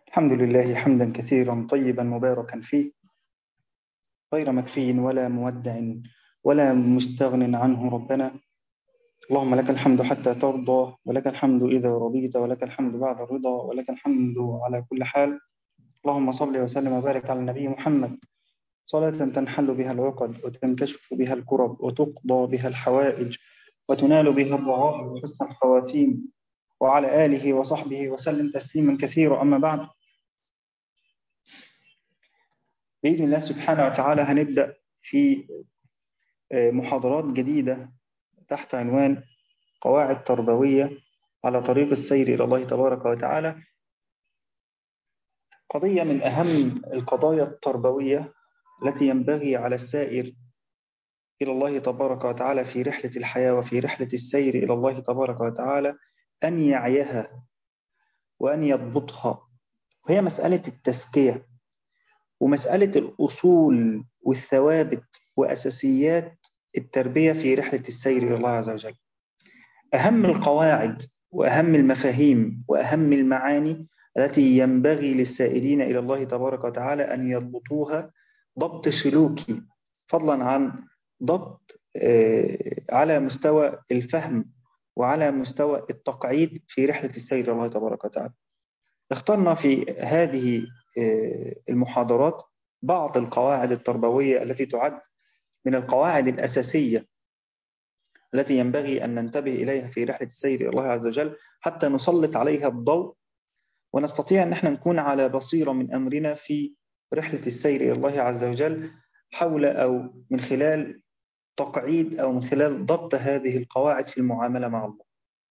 الحمد لله حمدا كثيرا طيبا مباركا فيه غير مكفي ولا مودع ولا مستغن عنه ربنا اللهم لك الحمد حتى ترضى ولك الحمد إذا رضيت ولك الحمد بعد الرضا ولك الحمد على كل حال اللهم صل وسلم وبارك على النبي محمد صلاة تنحل بها العقد وتنكشف بها الكرب وتقضى بها الحوائج وتنال بها الرغائب وحسن الخواتيم وعلى آله وصحبه وسلم تسليما كثيرا أما بعد بإذن الله سبحانه وتعالى هنبدأ في محاضرات جديدة تحت عنوان قواعد تربوية على طريق السير إلى الله تبارك وتعالى قضية من أهم القضايا التربوية التي ينبغي على السائر إلى الله تبارك وتعالى في رحلة الحياة وفي رحلة السير إلى الله تبارك وتعالى أن يعيها وأن يضبطها وهي مسألة التزكية ومسألة الأصول والثوابت وأساسيات التربية في رحلة السير إلى الله عز وجل أهم القواعد وأهم المفاهيم وأهم المعاني التي ينبغي للسائرين إلى الله تبارك وتعالى أن يضبطوها ضبط سلوكي فضلا عن ضبط على مستوى الفهم وعلى مستوى التقعيد في رحلة السير إلى الله تبارك وتعالى اخترنا في هذه المحاضرات بعض القواعد التربوية التي تعد من القواعد الأساسية التي ينبغي أن ننتبه إليها في رحلة السير إلى الله عز وجل حتى نسلط عليها الضوء ونستطيع أن احنا نكون على بصيرة من أمرنا في رحلة السير إلى الله عز وجل حول أو من خلال تقعيد أو من خلال ضبط هذه القواعد في المعاملة مع الله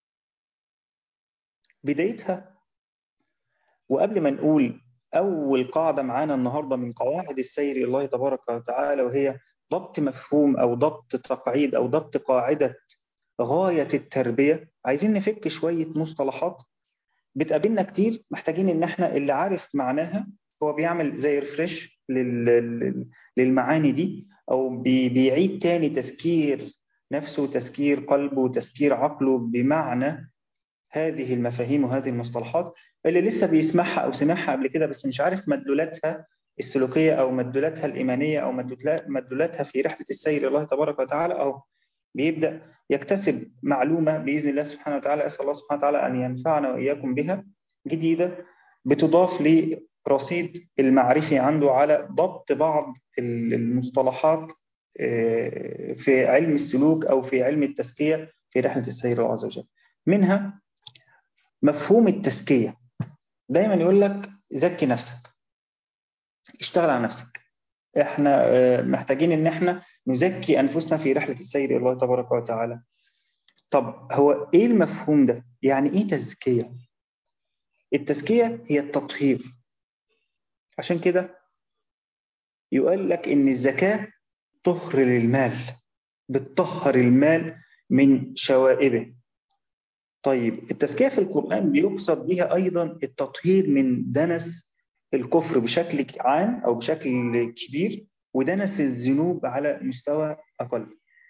بدايتها وقبل ما نقول أول قاعدة معانا النهاردة من قواعد السير إلى الله تبارك وتعالى وهي ضبط مفهوم أو ضبط تقعيد أو ضبط قاعدة غاية التربية عايزين نفك شوية مصطلحات بتقابلنا كتير محتاجين إن احنا اللي عارف معناها هو بيعمل زي ريفريش للمعاني دي أو بيعيد تاني تذكير نفسه تذكير قلبه وتذكير عقله بمعنى هذه المفاهيم وهذه المصطلحات اللي لسه بيسمعها أو سمعها قبل كده بس مش عارف مدلولاتها السلوكية أو مدلولاتها الإيمانية أو مدلولاتها في رحلة السير إلى الله تبارك وتعالى أو بيبدأ يكتسب معلومة بإذن الله سبحانه وتعالى أسأل الله سبحانه وتعالى أن ينفعنا وإياكم بها جديدة بتضاف لرصيد المعرفي عنده على ضبط بعض المصطلحات في علم السلوك أو في علم التزكية في رحلة السير الله عز وجل منها مفهوم التزكية دايما يقول لك زكي نفسك اشتغل على نفسك احنا محتاجين ان احنا نزكي انفسنا في رحلة السير الى الله تبارك وتعالى طب هو ايه المفهوم ده يعني ايه تزكية التزكية هي التطهير عشان كده يقول لك ان الزكاة طهر للمال بتطهر المال من شوائبه طيب التزكية في القرآن بيقصد بها أيضا التطهير من دنس الكفر بشكل عام أو بشكل كبير ودنس الذنوب على مستوى أقل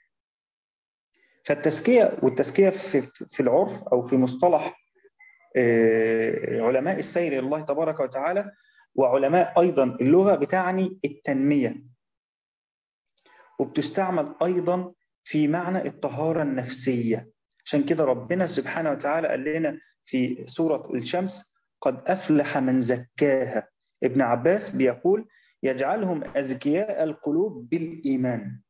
فالتزكية والتزكية في, في العرف أو في مصطلح علماء السير إلى الله تبارك وتعالى وعلماء أيضا اللغة بتعني التنمية وبتستعمل أيضا في معنى الطهارة النفسية عشان كده ربنا سبحانه وتعالى قال لنا في سورة الشمس قد أفلح من زكاها ابن عباس بيقول يجعلهم أزكياء القلوب بالإيمان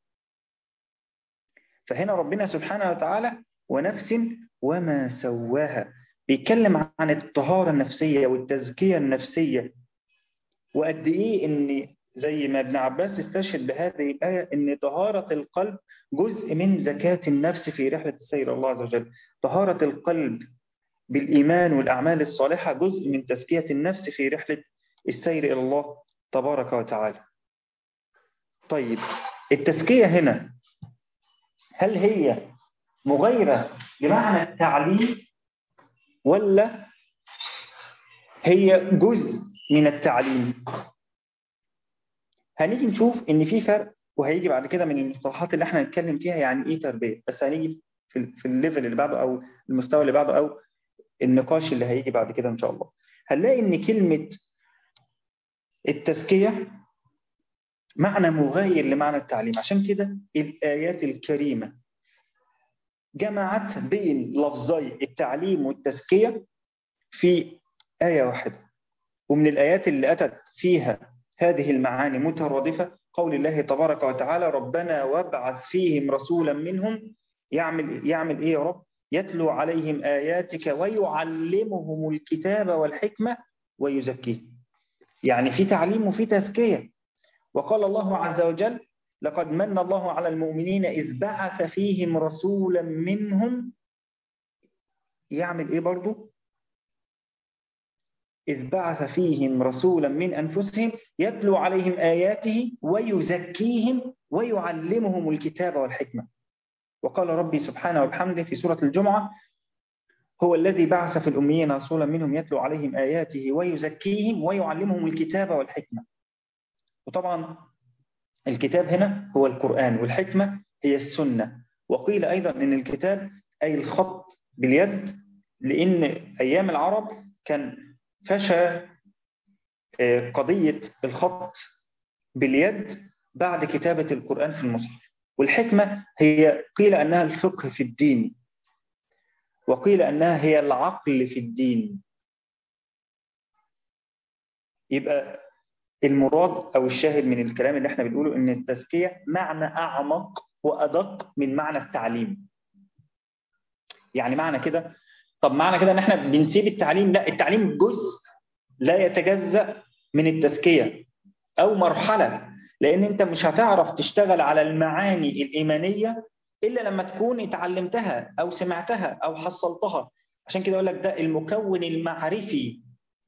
فهنا ربنا سبحانه وتعالى ونفس وما سواها بيتكلم عن الطهارة النفسية والتزكية النفسية وقد إيه إن زي ما ابن عباس استشهد بهذه الآية إن طهارة القلب جزء من زكاة النفس في رحلة السير الله عز وجل طهارة القلب بالإيمان والأعمال الصالحة جزء من تزكية النفس في رحلة السير إلى الله تبارك وتعالى طيب التزكية هنا هل هي مغيرة بمعنى التعليم ولا هي جزء من التعليم هنيجي نشوف ان في فرق وهيجي بعد كده من المصطلحات اللي احنا هنتكلم فيها يعني ايه تربيه بس هنيجي في في الليفل اللي بعده او المستوى اللي بعده او النقاش اللي هيجي بعد كده ان شاء الله هنلاقي ان كلمه التزكية معنى مغاير لمعنى التعليم عشان كده الآيات الكريمة جمعت بين لفظي التعليم والتزكية في آية واحدة ومن الآيات اللي أتت فيها هذه المعاني مترادفة قول الله تبارك وتعالى ربنا وابعث فيهم رسولا منهم يعمل يعمل إيه يا رب يتلو عليهم آياتك ويعلمهم الكتاب والحكمة ويزكيهم يعني في تعليم وفي تزكية وقال الله عز وجل لقد من الله على المؤمنين إذ بعث فيهم رسولا منهم يعمل إيه برضو إذ بعث فيهم رسولا من أنفسهم يتلو عليهم آياته ويزكيهم ويعلمهم الكتاب والحكمة وقال ربي سبحانه وبحمده في سورة الجمعة هو الذي بعث في الأميين رسولا منهم يتلو عليهم آياته ويزكيهم ويعلمهم الكتاب والحكمة وطبعا الكتاب هنا هو القرآن والحكمة هي السنة وقيل أيضا أن الكتاب أي الخط باليد لأن أيام العرب كان فشى قضية الخط باليد بعد كتابة القرآن في المصحف والحكمة هي قيل أنها الفقه في الدين وقيل أنها هي العقل في الدين يبقى المراد أو الشاهد من الكلام اللي احنا بنقوله إن التزكية معنى أعمق وأدق من معنى التعليم يعني معنى كده طب معنى كده ان احنا بنسيب التعليم لا التعليم جزء لا يتجزأ من التزكية أو مرحلة لأن أنت مش هتعرف تشتغل على المعاني الإيمانية إلا لما تكون اتعلمتها أو سمعتها أو حصلتها عشان كده أقول لك ده المكون المعرفي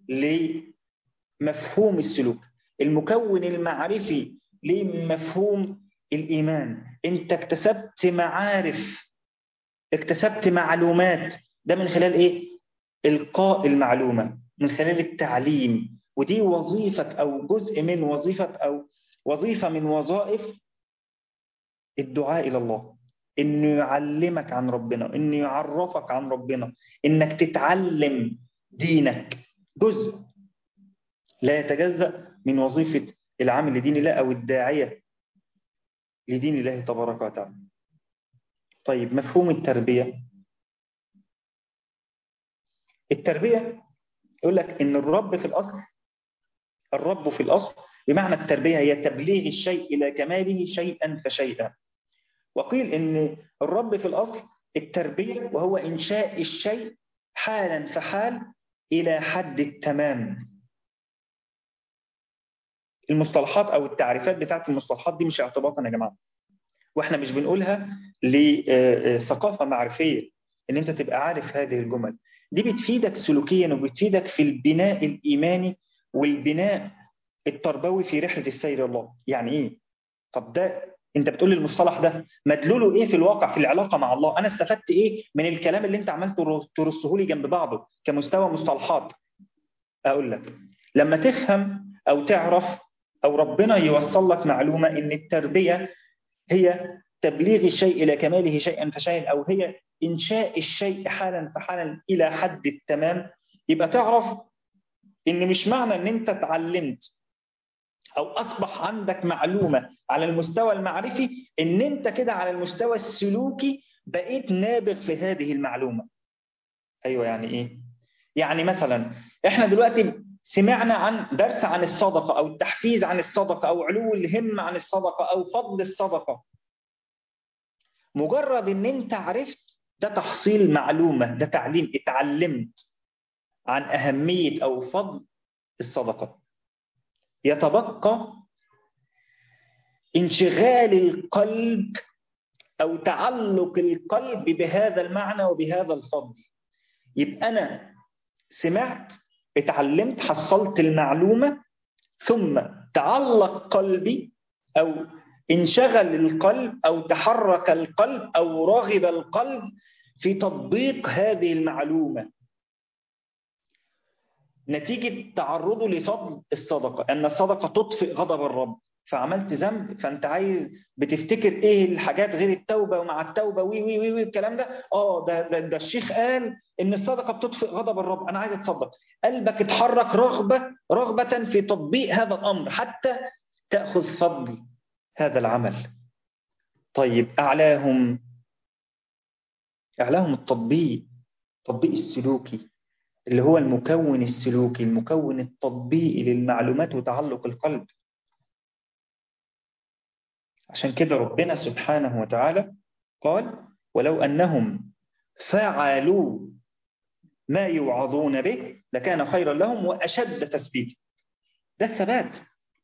لمفهوم السلوك المكون المعرفي لمفهوم الإيمان أنت اكتسبت معارف اكتسبت معلومات ده من خلال إيه؟ إلقاء المعلومة من خلال التعليم ودي وظيفة أو جزء من وظيفة أو وظيفة من وظائف الدعاء إلى الله إنه يعلمك عن ربنا إنه يعرفك عن ربنا إنك تتعلم دينك جزء لا يتجزأ من وظيفة العامل لدين الله أو الداعية لدين الله تبارك وتعالى طيب مفهوم التربية التربية يقول لك إن الرب في الأصل الرب في الأصل بمعنى التربية هي تبليغ الشيء إلى كماله شيئا فشيئا وقيل إن الرب في الأصل التربية وهو إنشاء الشيء حالا فحال إلى حد التمام المصطلحات أو التعريفات بتاعت المصطلحات دي مش اعتباطا يا جماعة واحنا مش بنقولها لثقافة معرفية ان انت تبقى عارف هذه الجمل دي بتفيدك سلوكيا وبتفيدك في البناء الإيماني والبناء التربوي في رحلة السير الله يعني إيه؟ طب ده أنت بتقول المصطلح ده مدلوله إيه في الواقع في العلاقة مع الله أنا استفدت إيه من الكلام اللي أنت عملت ترصه لي جنب بعضه كمستوى مصطلحات أقول لك لما تفهم أو تعرف أو ربنا يوصل لك معلومة إن التربية هي تبليغ الشيء إلى كماله شيئا فشيئا أو هي إنشاء الشيء حالا فحالا إلى حد التمام يبقى تعرف إن مش معنى إن أنت اتعلمت أو أصبح عندك معلومة على المستوى المعرفي إن أنت كده على المستوى السلوكي بقيت نابغ في هذه المعلومة أيوة يعني إيه؟ يعني مثلا إحنا دلوقتي سمعنا عن درس عن الصدقة أو التحفيز عن الصدقة أو علو الهمة عن الصدقة أو فضل الصدقة مجرد إن أنت عرفت ده تحصيل معلومة ده تعليم اتعلمت عن أهمية أو فضل الصدقة يتبقى انشغال القلب أو تعلق القلب بهذا المعنى وبهذا الفضل يبقى أنا سمعت اتعلمت حصلت المعلومة ثم تعلق قلبي أو انشغل القلب أو تحرك القلب أو رغب القلب في تطبيق هذه المعلومة نتيجة تعرضه لفضل الصدقة أن الصدقة تطفئ غضب الرب فعملت ذنب فانت عايز بتفتكر ايه الحاجات غير التوبه ومع التوبه وي وي وي, وي الكلام ده اه ده, ده ده الشيخ قال ان الصدقه بتطفئ غضب الرب انا عايز اتصدق قلبك اتحرك رغبه رغبه في تطبيق هذا الامر حتى تاخذ فضل هذا العمل طيب اعلاهم اعلاهم التطبيق التطبيق السلوكي اللي هو المكون السلوكي المكون التطبيقي للمعلومات وتعلق القلب عشان كده ربنا سبحانه وتعالى قال ولو أنهم فعلوا ما يوعظون به لكان خيرا لهم وأشد تثبيتا ده الثبات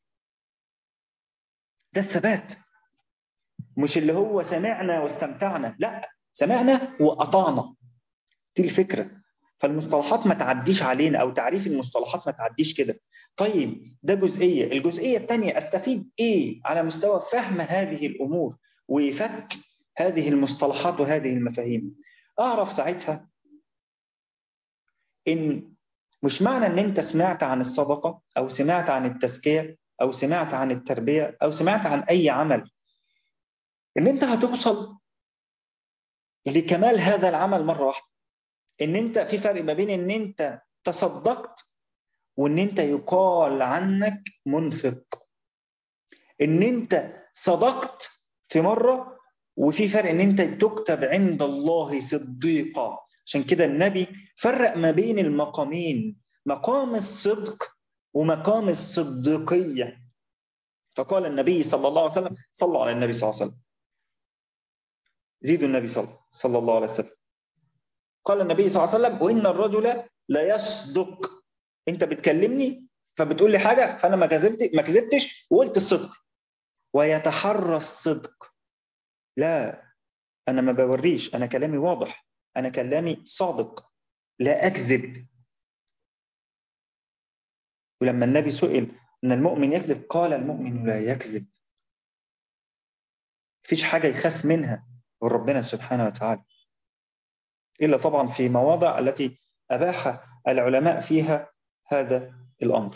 ده الثبات مش اللي هو سمعنا واستمتعنا لا سمعنا وأطعنا دي الفكرة فالمصطلحات ما تعديش علينا أو تعريف المصطلحات ما تعديش كده طيب ده جزئية الجزئية الثانية أستفيد إيه على مستوى فهم هذه الأمور وفك هذه المصطلحات وهذه المفاهيم أعرف ساعتها إن مش معنى إن أنت سمعت عن الصدقة أو سمعت عن التزكية أو سمعت عن التربية أو سمعت عن أي عمل إن أنت هتوصل لكمال هذا العمل مرة واحدة إن أنت في فرق ما بين إن أنت تصدقت وان انت يقال عنك منفق ان انت صدقت في مرة وفي فرق ان انت تكتب عند الله صديقا عشان كده النبي فرق ما بين المقامين مقام الصدق ومقام الصديقية فقال النبي صلى الله عليه وسلم صلى على النبي صلى الله عليه وسلم زيدوا النبي صلى, صلى الله عليه وسلم قال النبي صلى الله عليه وسلم وإن الرجل لا يصدق انت بتكلمني فبتقول لي حاجه فانا ما كذبت ما كذبتش وقلت الصدق ويتحرى الصدق لا انا ما بوريش انا كلامي واضح انا كلامي صادق لا اكذب ولما النبي سئل ان المؤمن يكذب قال المؤمن لا يكذب مفيش حاجه يخاف منها من ربنا سبحانه وتعالى الا طبعا في مواضع التي اباح العلماء فيها هذا الأمر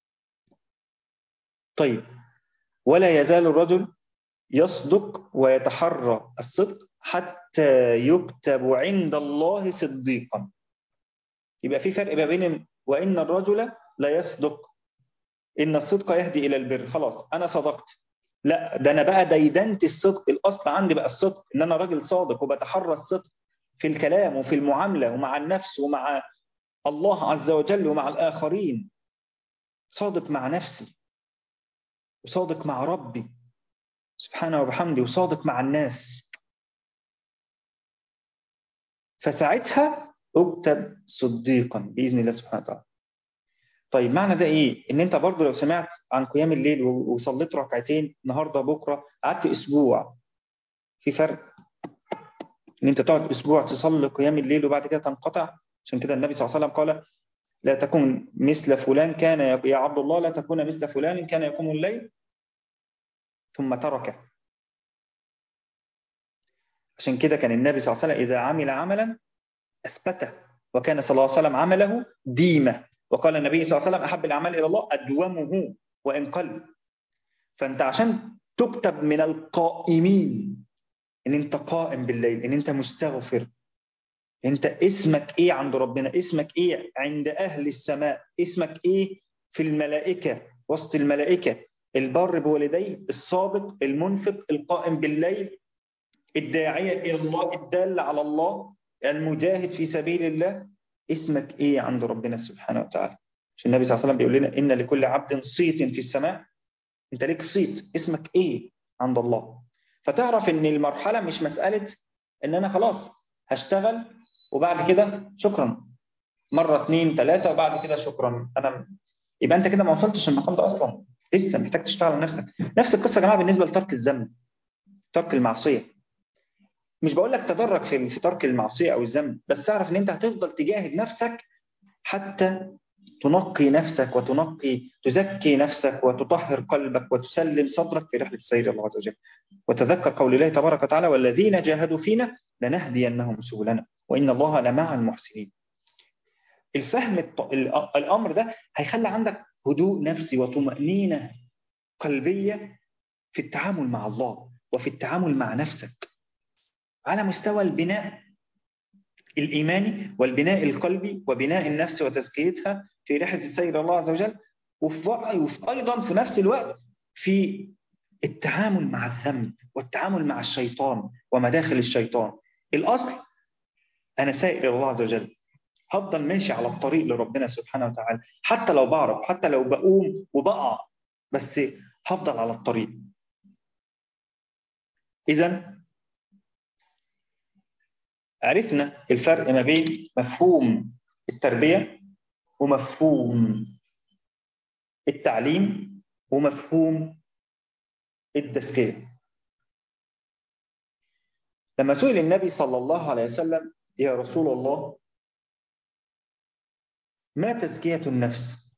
طيب ولا يزال الرجل يصدق ويتحرى الصدق حتى يكتب عند الله صديقا يبقى في فرق ما بين وإن الرجل لا يصدق إن الصدق يهدي إلى البر خلاص أنا صدقت لا ده أنا بقى ديدنت الصدق الأصل عندي بقى الصدق إن أنا راجل صادق وبتحرى الصدق في الكلام وفي المعاملة ومع النفس ومع الله عز وجل ومع الآخرين صادق مع نفسي وصادق مع ربي سبحانه وبحمده وصادق مع الناس فساعتها اكتب صديقا بإذن الله سبحانه وتعالى طيب معنى ده ايه ان انت برضو لو سمعت عن قيام الليل وصليت ركعتين النهارده بكره قعدت اسبوع في فرق ان انت تقعد اسبوع تصلي قيام الليل وبعد كده تنقطع عشان كده النبي صلى الله عليه وسلم قال لا تكون مثل فلان كان يا عبد الله لا تكون مثل فلان كان يقوم الليل ثم تركه عشان كده كان النبي صلى الله عليه وسلم إذا عمل عملا أثبته وكان صلى الله عليه وسلم عمله ديمة وقال النبي صلى الله عليه وسلم أحب الأعمال إلى الله أدومه وإن قل فأنت عشان تكتب من القائمين إن أنت قائم بالليل إن أنت مستغفر انت اسمك ايه عند ربنا اسمك ايه عند اهل السماء اسمك ايه في الملائكة وسط الملائكة البر بوالديه الصادق المنفق القائم بالليل الداعية إلى الله الدال على الله المجاهد في سبيل الله اسمك ايه عند ربنا سبحانه وتعالى عشان النبي صلى الله عليه وسلم بيقول لنا ان لكل عبد صيت في السماء انت ليك صيت اسمك ايه عند الله فتعرف ان المرحلة مش مسألة ان انا خلاص هشتغل وبعد كده شكرا مرة اثنين ثلاثة وبعد كده شكرا أنا يبقى أنت كده ما وصلتش المقام ده أصلا لسه محتاج تشتغل على نفسك نفس القصة يا جماعة بالنسبة لترك الذنب ترك المعصية مش بقول لك تدرج في في ترك المعصية أو الذنب بس تعرف إن أنت هتفضل تجاهد نفسك حتى تنقي نفسك وتنقي تزكي نفسك وتطهر قلبك وتسلم صدرك في رحلة سير الله عز وجل وتذكر قول الله تبارك وتعالى والذين جاهدوا فينا لنهدينهم سبلنا وإن الله لمع المحسنين الفهم الأمر ده هيخلي عندك هدوء نفسي وطمأنينة قلبية في التعامل مع الله وفي التعامل مع نفسك على مستوى البناء الإيماني والبناء القلبي وبناء النفس وتزكيتها في رحلة السير الله عز وجل وفي, وفي أيضا في نفس الوقت في التعامل مع الذنب والتعامل مع الشيطان ومداخل الشيطان الأصل أنا سائر الله عز وجل هفضل ماشي على الطريق لربنا سبحانه وتعالى حتى لو بعرف حتى لو بقوم وبقع بس هفضل على الطريق إذا عرفنا الفرق ما بين مفهوم التربية ومفهوم التعليم ومفهوم التزكية لما سئل النبي صلى الله عليه وسلم يا رسول الله ما تزكية النفس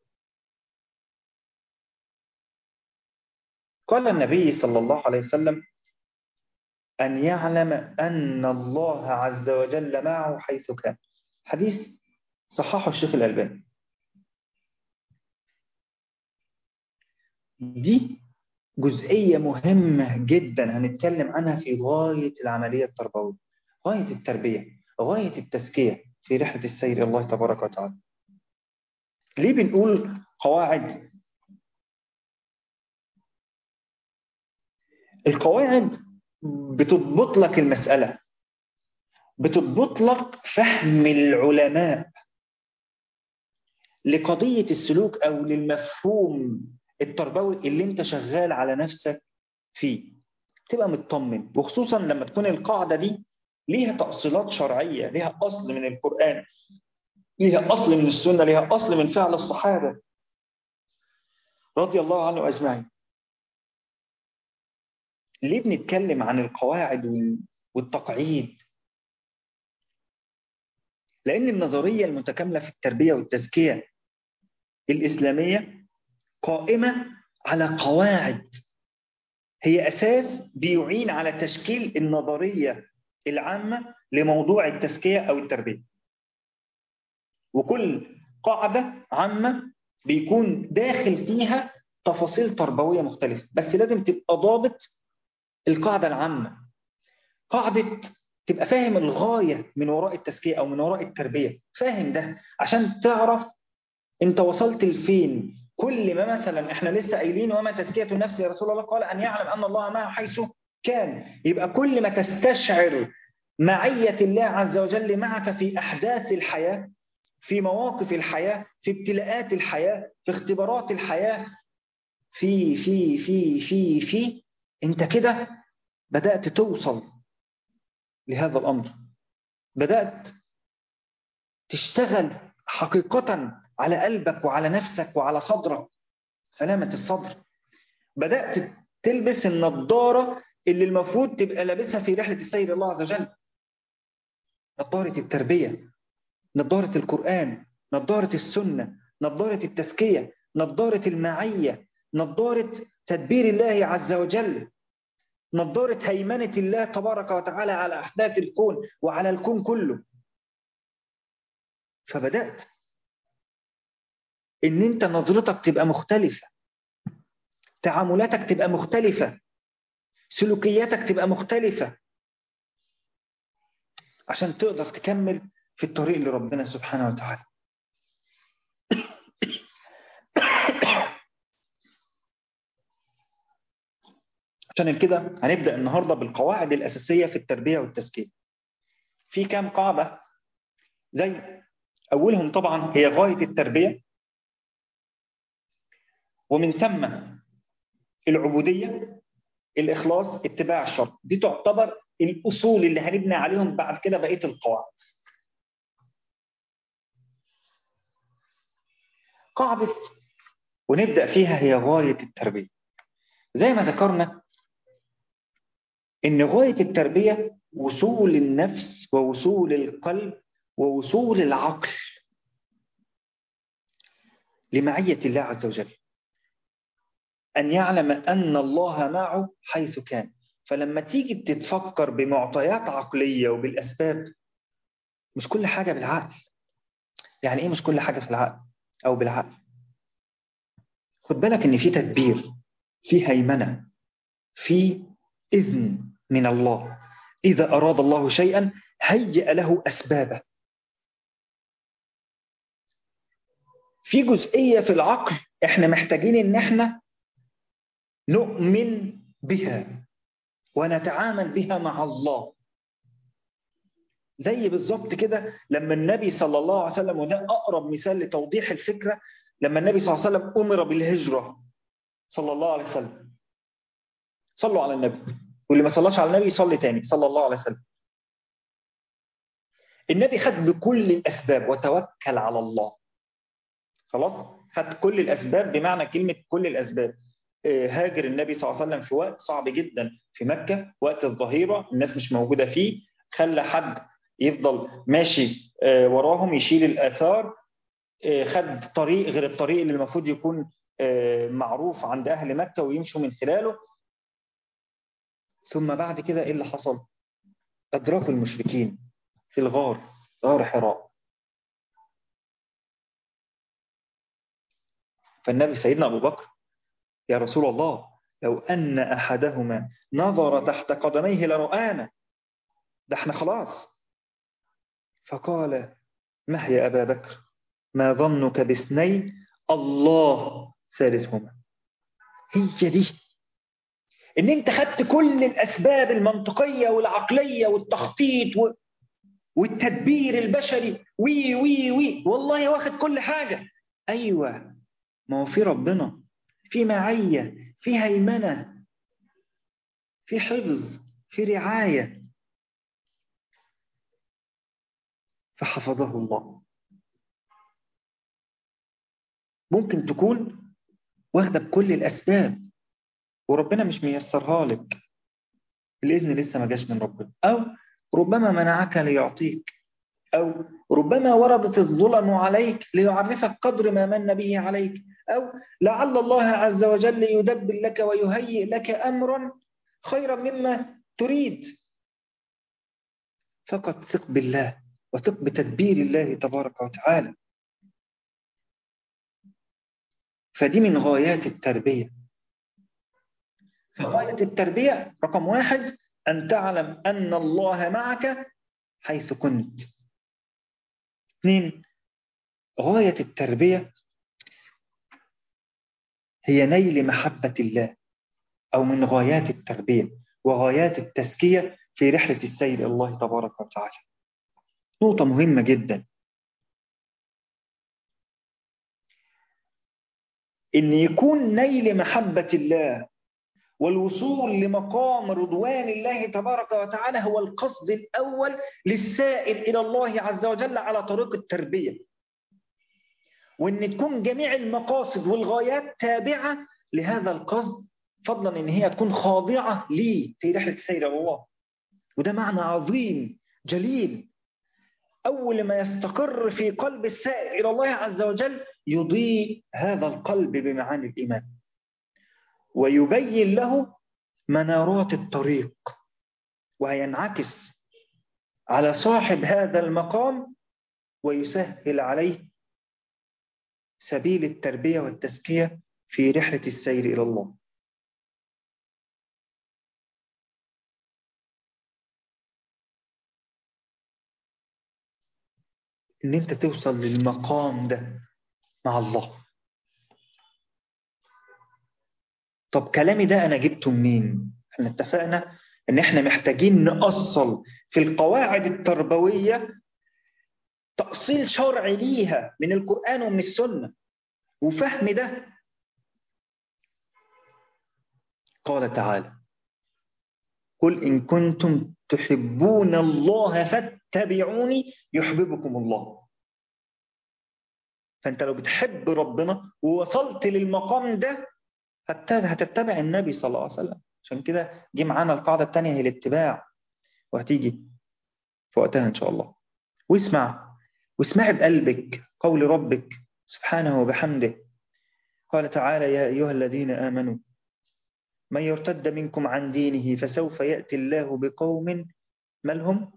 قال النبي صلى الله عليه وسلم أن يعلم أن الله عز وجل معه حيث كان حديث صححه الشيخ الألباني دي جزئية مهمة جدا هنتكلم عنها في غاية العملية التربوية غاية التربية غاية التزكية في رحلة السير الله تبارك وتعالى ليه بنقول قواعد القواعد بتضبط لك المسألة بتضبط لك فهم العلماء لقضية السلوك أو للمفهوم التربوي اللي انت شغال على نفسك فيه تبقى مطمن وخصوصا لما تكون القاعدة دي ليها تأصيلات شرعية ليها أصل من القرآن ليها أصل من السنة ليها أصل من فعل الصحابة رضي الله عنه أجمعين ليه بنتكلم عن القواعد والتقعيد لأن النظرية المتكاملة في التربية والتزكية الإسلامية قائمة على قواعد هي أساس بيعين على تشكيل النظرية العامة لموضوع التزكية أو التربية وكل قاعدة عامة بيكون داخل فيها تفاصيل تربوية مختلفة بس لازم تبقى ضابط القاعدة العامة قاعدة تبقى فاهم الغاية من وراء التزكية أو من وراء التربية فاهم ده عشان تعرف أنت وصلت لفين كل ما مثلا احنا لسه قايلين وما تزكية النفس يا رسول الله قال أن يعلم أن الله معه حيث كان يبقى كل ما تستشعر معية الله عز وجل معك في أحداث الحياة في مواقف الحياة في ابتلاءات الحياة في اختبارات الحياة في في في في في انت كده بدأت توصل لهذا الأمر بدأت تشتغل حقيقة على قلبك وعلى نفسك وعلى صدرك سلامة الصدر بدأت تلبس النضارة اللي المفروض تبقى لابسها في رحلة السير الله عز وجل نضارة التربية نضارة القرآن نضارة السنة نضارة التزكية نضارة المعية نضارة تدبير الله عز وجل نضارة هيمنة الله تبارك وتعالى على أحداث الكون وعلى الكون كله فبدأت إن أنت نظرتك تبقى مختلفة تعاملاتك تبقى مختلفة سلوكياتك تبقى مختلفة عشان تقدر تكمل في الطريق لربنا سبحانه وتعالى عشان كده هنبدأ النهاردة بالقواعد الأساسية في التربية والتزكية في كام قاعدة زي أولهم طبعا هي غاية التربية ومن ثم العبودية الإخلاص اتباع الشرع دي تعتبر الأصول اللي هنبني عليهم بعد كده بقية القواعد قاعدة ونبدأ فيها هي غاية التربية زي ما ذكرنا إن غاية التربية وصول النفس ووصول القلب ووصول العقل لمعية الله عز وجل أن يعلم أن الله معه حيث كان فلما تيجي تتفكر بمعطيات عقلية وبالأسباب مش كل حاجة بالعقل يعني إيه مش كل حاجة في العقل أو بالعقل خد بالك إن في تدبير في هيمنة في إذن من الله إذا أراد الله شيئا هيئ له أسبابه في جزئية في العقل احنا محتاجين ان احنا نؤمن بها ونتعامل بها مع الله زي بالظبط كده لما النبي صلى الله عليه وسلم وده أقرب مثال لتوضيح الفكرة لما النبي صلى الله عليه وسلم أمر بالهجرة صلى الله عليه وسلم صلوا على النبي واللي ما صلاش على النبي يصلي تاني صلى الله عليه وسلم النبي خد بكل الأسباب وتوكل على الله خلاص خد كل الأسباب بمعنى كلمة كل الأسباب هاجر النبي صلى الله عليه وسلم في وقت صعب جدا في مكة وقت الظهيرة الناس مش موجودة فيه خلى حد يفضل ماشي وراهم يشيل الآثار خد طريق غير الطريق اللي المفروض يكون معروف عند أهل مكة ويمشوا من خلاله ثم بعد كده إيه اللي حصل أدركوا المشركين في الغار غار حراء فالنبي سيدنا أبو بكر يا رسول الله لو أن أحدهما نظر تحت قدميه لرآنا ده احنا خلاص فقال ما هي أبا بكر ما ظنك باثنين الله ثالثهما هي دي ان انت خدت كل الاسباب المنطقيه والعقليه والتخطيط و... والتدبير البشري وي وي وي والله واخد كل حاجه ايوه ما هو في ربنا في معيه في هيمنه في حفظ في رعايه فحفظه الله ممكن تكون واخده بكل الاسباب وربنا مش ميسرها لك الإذن لسه ما جاش من ربنا أو ربما منعك ليعطيك أو ربما وردت الظلم عليك ليعرفك قدر ما من به عليك أو لعل الله عز وجل يدبر لك ويهيئ لك أمرا خيرا مما تريد فقط ثق بالله وثق بتدبير الله تبارك وتعالى فدي من غايات التربيه فغاية التربية رقم واحد أن تعلم أن الله معك حيث كنت اثنين غاية التربية هي نيل محبة الله أو من غايات التربية وغايات التزكية في رحلة السير إلى الله تبارك وتعالى نقطة مهمة جدا إن يكون نيل محبة الله والوصول لمقام رضوان الله تبارك وتعالى هو القصد الأول للسائر إلى الله عز وجل على طريق التربية وأن تكون جميع المقاصد والغايات تابعة لهذا القصد فضلا أن هي تكون خاضعة لي في رحلة السير إلى الله وده معنى عظيم جليل أول ما يستقر في قلب السائر إلى الله عز وجل يضيء هذا القلب بمعاني الإيمان ويبين له منارات الطريق وينعكس على صاحب هذا المقام ويسهل عليه سبيل التربية والتزكية في رحلة السير إلى الله إن أنت توصل للمقام ده مع الله طب كلامي ده أنا جبته منين؟ احنا اتفقنا إن احنا محتاجين نأصل في القواعد التربوية تأصيل شرعي ليها من القرآن ومن السنة وفهم ده قال تعالى قل إن كنتم تحبون الله فاتبعوني يحببكم الله فأنت لو بتحب ربنا ووصلت للمقام ده هتتبع النبي صلى الله عليه وسلم عشان كده جه معانا القاعدة الثانية هي الاتباع وهتيجي في وقتها إن شاء الله واسمع واسمعي بقلبك قول ربك سبحانه وبحمده قال تعالى يا أيها الذين آمنوا من يرتد منكم عن دينه فسوف يأتي الله بقوم ما لهم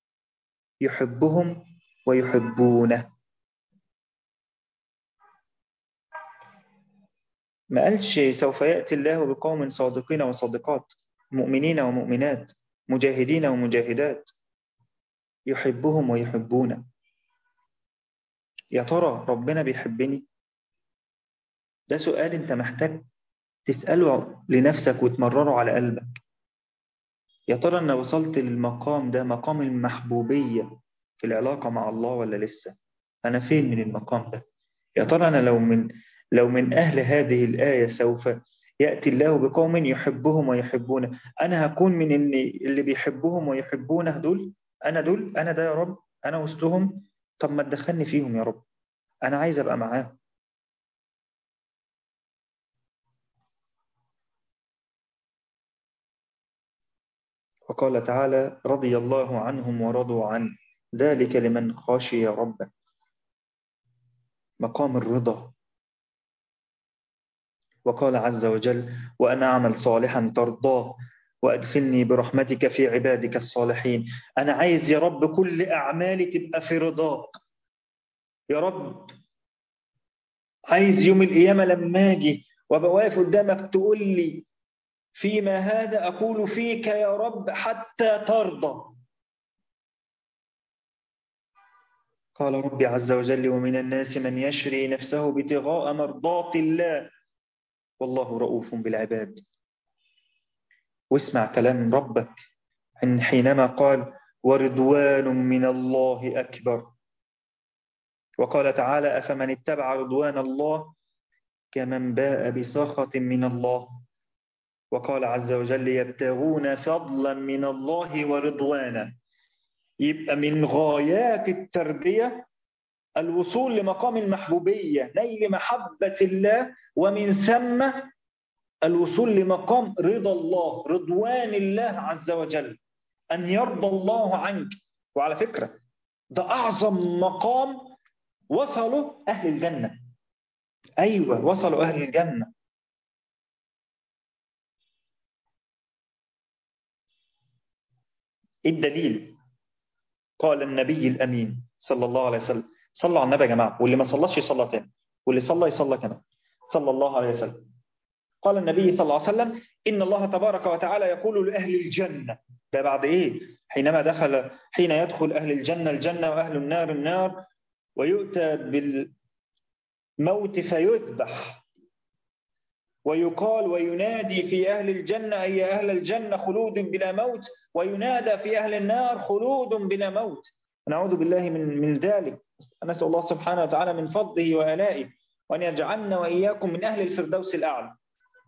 يحبهم ويحبونه ما قالش سوف يأتي الله بقوم صادقين وصادقات مؤمنين ومؤمنات مجاهدين ومجاهدات يحبهم ويحبون يا ترى ربنا بيحبني ده سؤال انت محتاج تسأله لنفسك وتمرره على قلبك يا ترى انا وصلت للمقام ده مقام المحبوبية في العلاقة مع الله ولا لسه انا فين من المقام ده يا ترى انا لو من لو من اهل هذه الآية سوف يأتي الله بقوم يحبهم ويحبونه أنا هكون من اللي, اللي بيحبهم ويحبونه دول أنا دول أنا ده يا رب أنا وسطهم طب ما تدخلني فيهم يا رب أنا عايز أبقى معاهم وقال تعالى رضي الله عنهم ورضوا عنه ذلك لمن خشي ربه مقام الرضا وقال عز وجل وأنا أعمل صالحا ترضاه وأدخلني برحمتك في عبادك الصالحين أنا عايز يا رب كل أعمالي تبقى في رضاك يا رب عايز يوم القيامة لما أجي وأبقى واقف قدامك تقول لي فيما هذا أقول فيك يا رب حتى ترضى قال ربي عز وجل ومن الناس من يشري نفسه ابتغاء مرضات الله والله رؤوف بالعباد واسمع كلام ربك حينما قال ورضوان من الله أكبر وقال تعالى أفمن اتبع رضوان الله كمن باء بسخط من الله وقال عز وجل يبتغون فضلا من الله ورضوانا يبقى من غايات التربية الوصول لمقام المحبوبية نيل محبة الله ومن ثم الوصول لمقام رضا الله رضوان الله عز وجل أن يرضى الله عنك وعلى فكرة ده أعظم مقام وصلوا أهل الجنة أيوة وصلوا أهل الجنة الدليل قال النبي الأمين صلى الله عليه وسلم صلوا على النبي يا جماعة واللي ما صلاش يصلى تاني واللي صلى يصلى كمان صلى الله عليه وسلم قال النبي صلى الله عليه وسلم إن الله تبارك وتعالى يقول لأهل الجنة ده بعد إيه حينما دخل حين يدخل أهل الجنة الجنة وأهل النار النار ويؤتى بالموت فيذبح ويقال وينادي في أهل الجنة أي أهل الجنة خلود بلا موت وينادى في أهل النار خلود بلا موت نعوذ بالله من من ذلك نسأل الله سبحانه وتعالى من فضله وآلائه وأن يجعلنا وإياكم من أهل الفردوس الأعلى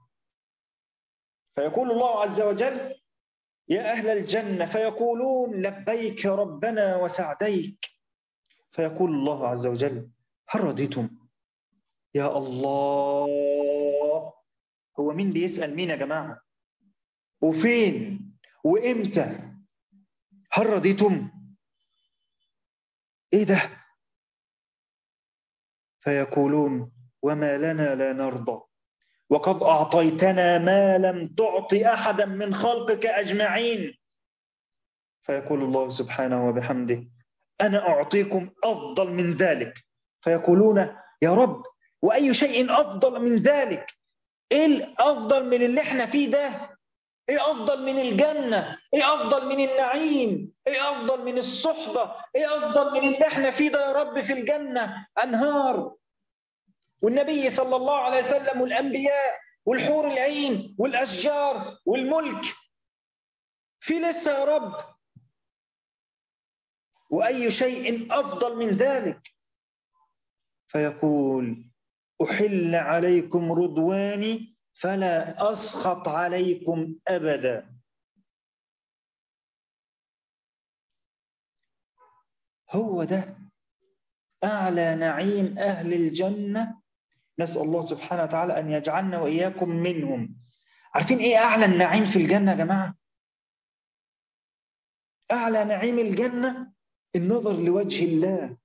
فيقول الله عز وجل يا أهل الجنة فيقولون لبيك ربنا وسعديك فيقول الله عز وجل هل رضيتم يا الله هو مين بيسأل مين يا جماعة وفين وإمتى هل رضيتم إيه ده فيقولون وما لنا لا نرضى وقد أعطيتنا ما لم تعط أحدا من خلقك أجمعين فيقول الله سبحانه وبحمده أنا أعطيكم أفضل من ذلك فيقولون يا رب وأي شيء أفضل من ذلك إيه الأفضل من اللي احنا فيه ده ايه افضل من الجنة ايه افضل من النعيم ايه افضل من الصحبة ايه افضل من اللي احنا فيه ده يا رب في الجنة انهار والنبي صلى الله عليه وسلم والانبياء والحور العين والاشجار والملك في لسه يا رب واي شيء افضل من ذلك فيقول احل عليكم رضواني فلا أسخط عليكم أبدا هو ده أعلى نعيم أهل الجنة نسأل الله سبحانه وتعالى أن يجعلنا وإياكم منهم عارفين إيه أعلى النعيم في الجنة يا جماعة؟ أعلى نعيم الجنة النظر لوجه الله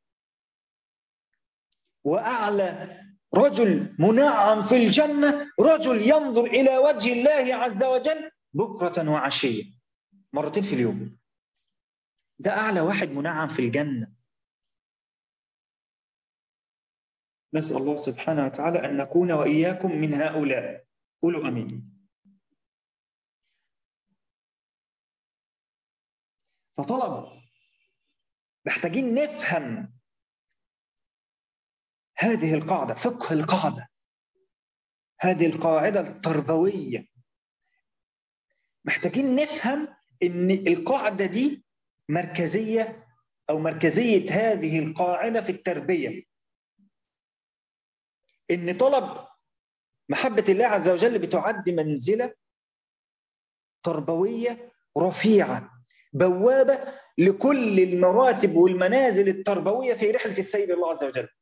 وأعلى رجل منعم في الجنة رجل ينظر إلى وجه الله عز وجل بكرة وعشية مرتين في اليوم ده أعلى واحد منعم في الجنة نسأل الله سبحانه وتعالى أن نكون وإياكم من هؤلاء قولوا أمين فطلب محتاجين نفهم هذه القاعدة فقه القاعدة هذه القاعدة التربوية محتاجين نفهم ان القاعدة دي مركزية او مركزية هذه القاعدة في التربية ان طلب محبة الله عز وجل بتعد منزلة تربوية رفيعة بوابة لكل المراتب والمنازل التربوية في رحلة السيد الله عز وجل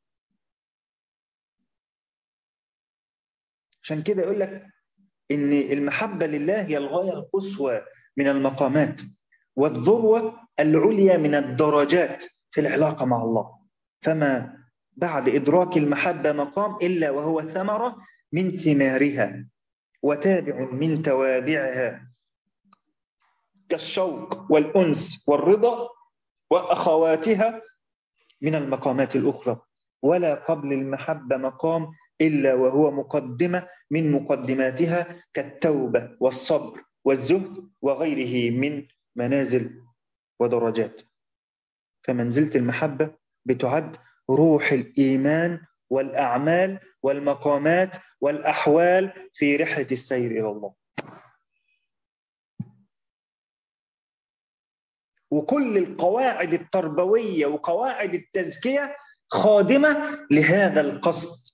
عشان كده يقول لك ان المحبة لله هي الغاية القصوى من المقامات والذروة العليا من الدرجات في العلاقة مع الله فما بعد إدراك المحبة مقام إلا وهو ثمرة من ثمارها وتابع من توابعها كالشوق والأنس والرضا وأخواتها من المقامات الأخرى ولا قبل المحبة مقام إلا وهو مقدمة من مقدماتها كالتوبة والصبر والزهد وغيره من منازل ودرجات فمنزلة المحبة بتعد روح الإيمان والأعمال والمقامات والأحوال في رحلة السير إلى الله وكل القواعد التربوية وقواعد التزكية خادمة لهذا القصد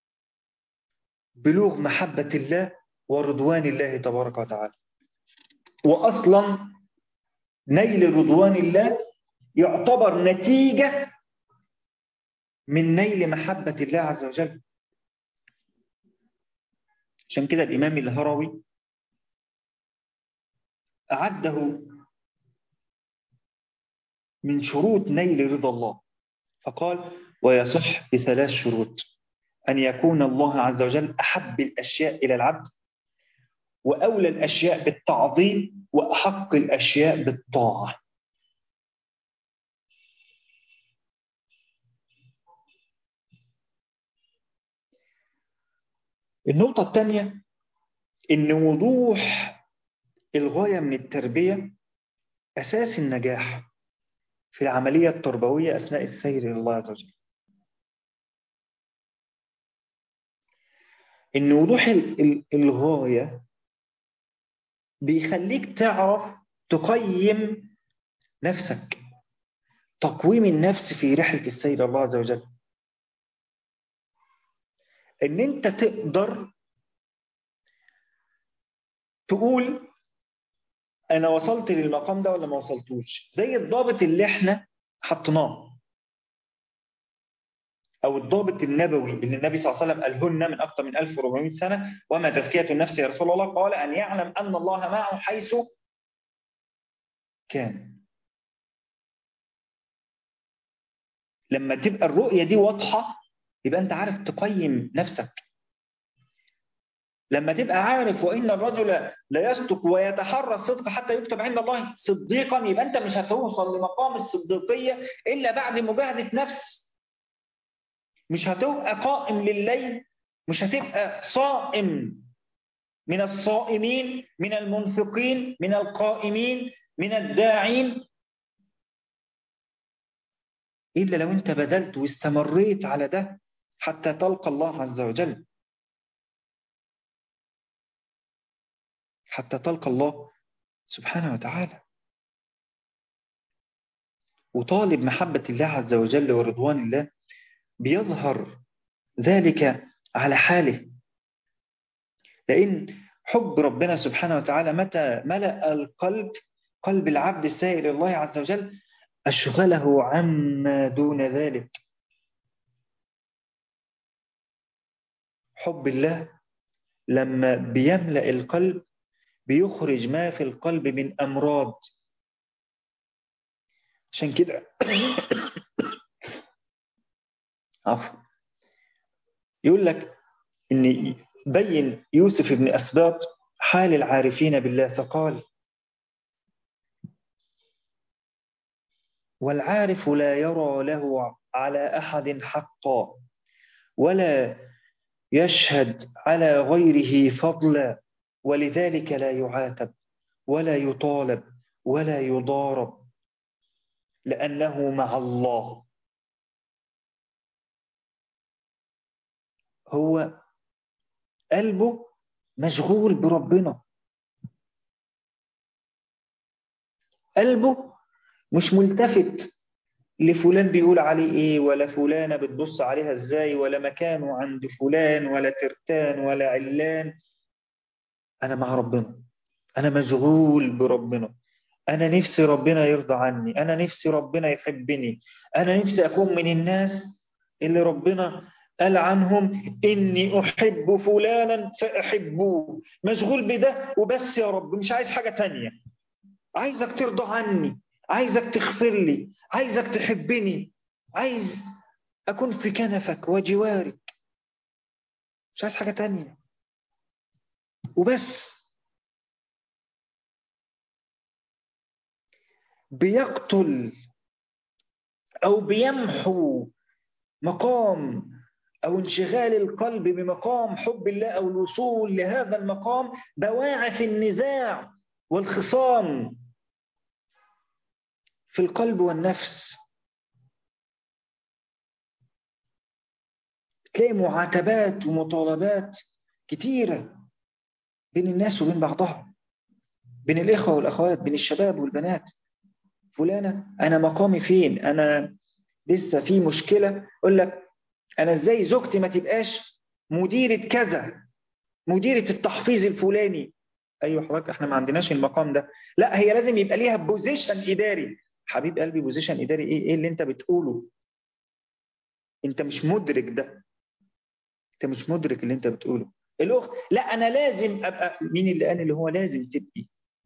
بلوغ محبة الله ورضوان الله تبارك وتعالى وأصلا نيل رضوان الله يعتبر نتيجة من نيل محبة الله عز وجل عشان كده الإمام الهروي أعده من شروط نيل رضا الله فقال ويصح بثلاث شروط أن يكون الله عز وجل أحب الأشياء إلى العبد وأولى الأشياء بالتعظيم وأحق الأشياء بالطاعة النقطة الثانية إن وضوح الغاية من التربية أساس النجاح في العملية التربوية أثناء السير إلى الله عز وجل إن وضوح الغاية بيخليك تعرف تقيم نفسك تقويم النفس في رحلة السير إلى الله عز وجل إن أنت تقدر تقول أنا وصلت للمقام ده ولا ما وصلتوش زي الضابط اللي إحنا حطيناه أو الضابط النبوي اللي النبي صلى الله عليه وسلم قالهن من أكثر من 1400 سنة وما تزكية النفس يا رسول الله قال أن يعلم أن الله معه حيث كان لما تبقى الرؤية دي واضحة يبقى أنت عارف تقيم نفسك لما تبقى عارف وإن الرجل لا يصدق ويتحرى الصدق حتى يكتب عند الله صديقا يبقى أنت مش هتوصل لمقام الصديقية إلا بعد مجاهدة نفس مش هتبقى قائم لليل مش هتبقى صائم من الصائمين من المنفقين من القائمين من الداعين إلا لو أنت بذلت واستمريت على ده حتى تلقى الله عز وجل حتى تلقى الله سبحانه وتعالى وطالب محبة الله عز وجل ورضوان الله بيظهر ذلك على حاله لأن حب ربنا سبحانه وتعالى متى ملأ القلب قلب العبد السائر الله عز وجل أشغله عما دون ذلك حب الله لما بيملأ القلب بيخرج ما في القلب من أمراض عشان كده عفوا يقول لك ان بين يوسف بن اسباط حال العارفين بالله فقال والعارف لا يرى له على احد حقا ولا يشهد على غيره فضلا ولذلك لا يعاتب ولا يطالب ولا يضارب لأنه مع الله هو قلبه مشغول بربنا قلبه مش ملتفت لفلان بيقول عليه ايه ولا فلانة بتبص عليها ازاي ولا مكانه عند فلان ولا ترتان ولا علان انا مع ربنا انا مشغول بربنا انا نفسي ربنا يرضى عني انا نفسي ربنا يحبني انا نفسي اكون من الناس اللي ربنا قال عنهم إني أحب فلانا فأحبوه مشغول بده وبس يا رب مش عايز حاجة تانية عايزك ترضى عني عايزك تغفر لي عايزك تحبني عايز أكون في كنفك وجوارك مش عايز حاجة تانية وبس بيقتل أو بيمحو مقام أو انشغال القلب بمقام حب الله أو الوصول لهذا المقام بواعث النزاع والخصام في القلب والنفس تلاقي معاتبات ومطالبات كتيرة بين الناس وبين بعضها بين الإخوة والأخوات بين الشباب والبنات فلانة أنا مقامي فين أنا لسه في مشكلة أقول لك أنا إزاي زوجتي ما تبقاش مديرة كذا مديرة التحفيظ الفلاني أيوة حضرتك إحنا ما عندناش المقام ده لا هي لازم يبقى ليها بوزيشن إداري حبيب قلبي بوزيشن إداري إيه إيه اللي أنت بتقوله أنت مش مدرك ده أنت مش مدرك اللي أنت بتقوله الأخت لا أنا لازم أبقى مين اللي قال اللي هو لازم تبقي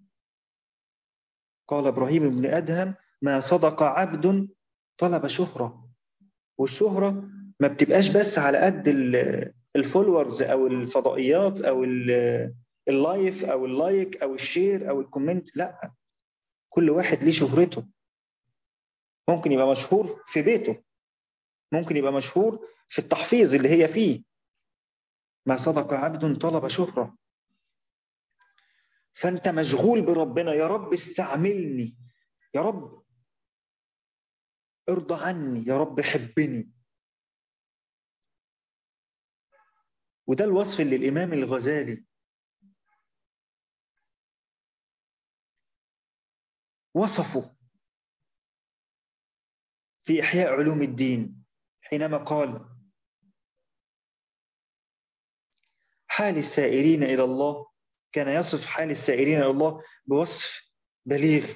قال إبراهيم بن أدهم ما صدق عبد طلب شهرة والشهرة ما بتبقاش بس على قد الفولورز أو الفضائيات أو اللايف أو اللايك أو الشير أو الكومنت لا كل واحد ليه شهرته ممكن يبقى مشهور في بيته ممكن يبقى مشهور في التحفيظ اللي هي فيه ما صدق عبد طلب شهرة فأنت مشغول بربنا يا رب استعملني يا رب ارضى عني يا رب حبني وده الوصف اللي الإمام الغزالي وصفه في إحياء علوم الدين حينما قال حال السائرين إلى الله كان يصف حال السائرين إلى الله بوصف بليغ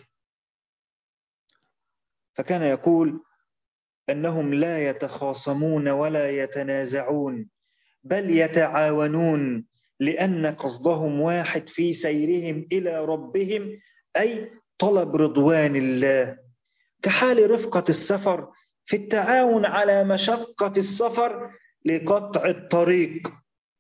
فكان يقول أنهم لا يتخاصمون ولا يتنازعون بل يتعاونون لأن قصدهم واحد في سيرهم إلى ربهم أي طلب رضوان الله كحال رفقة السفر في التعاون على مشقة السفر لقطع الطريق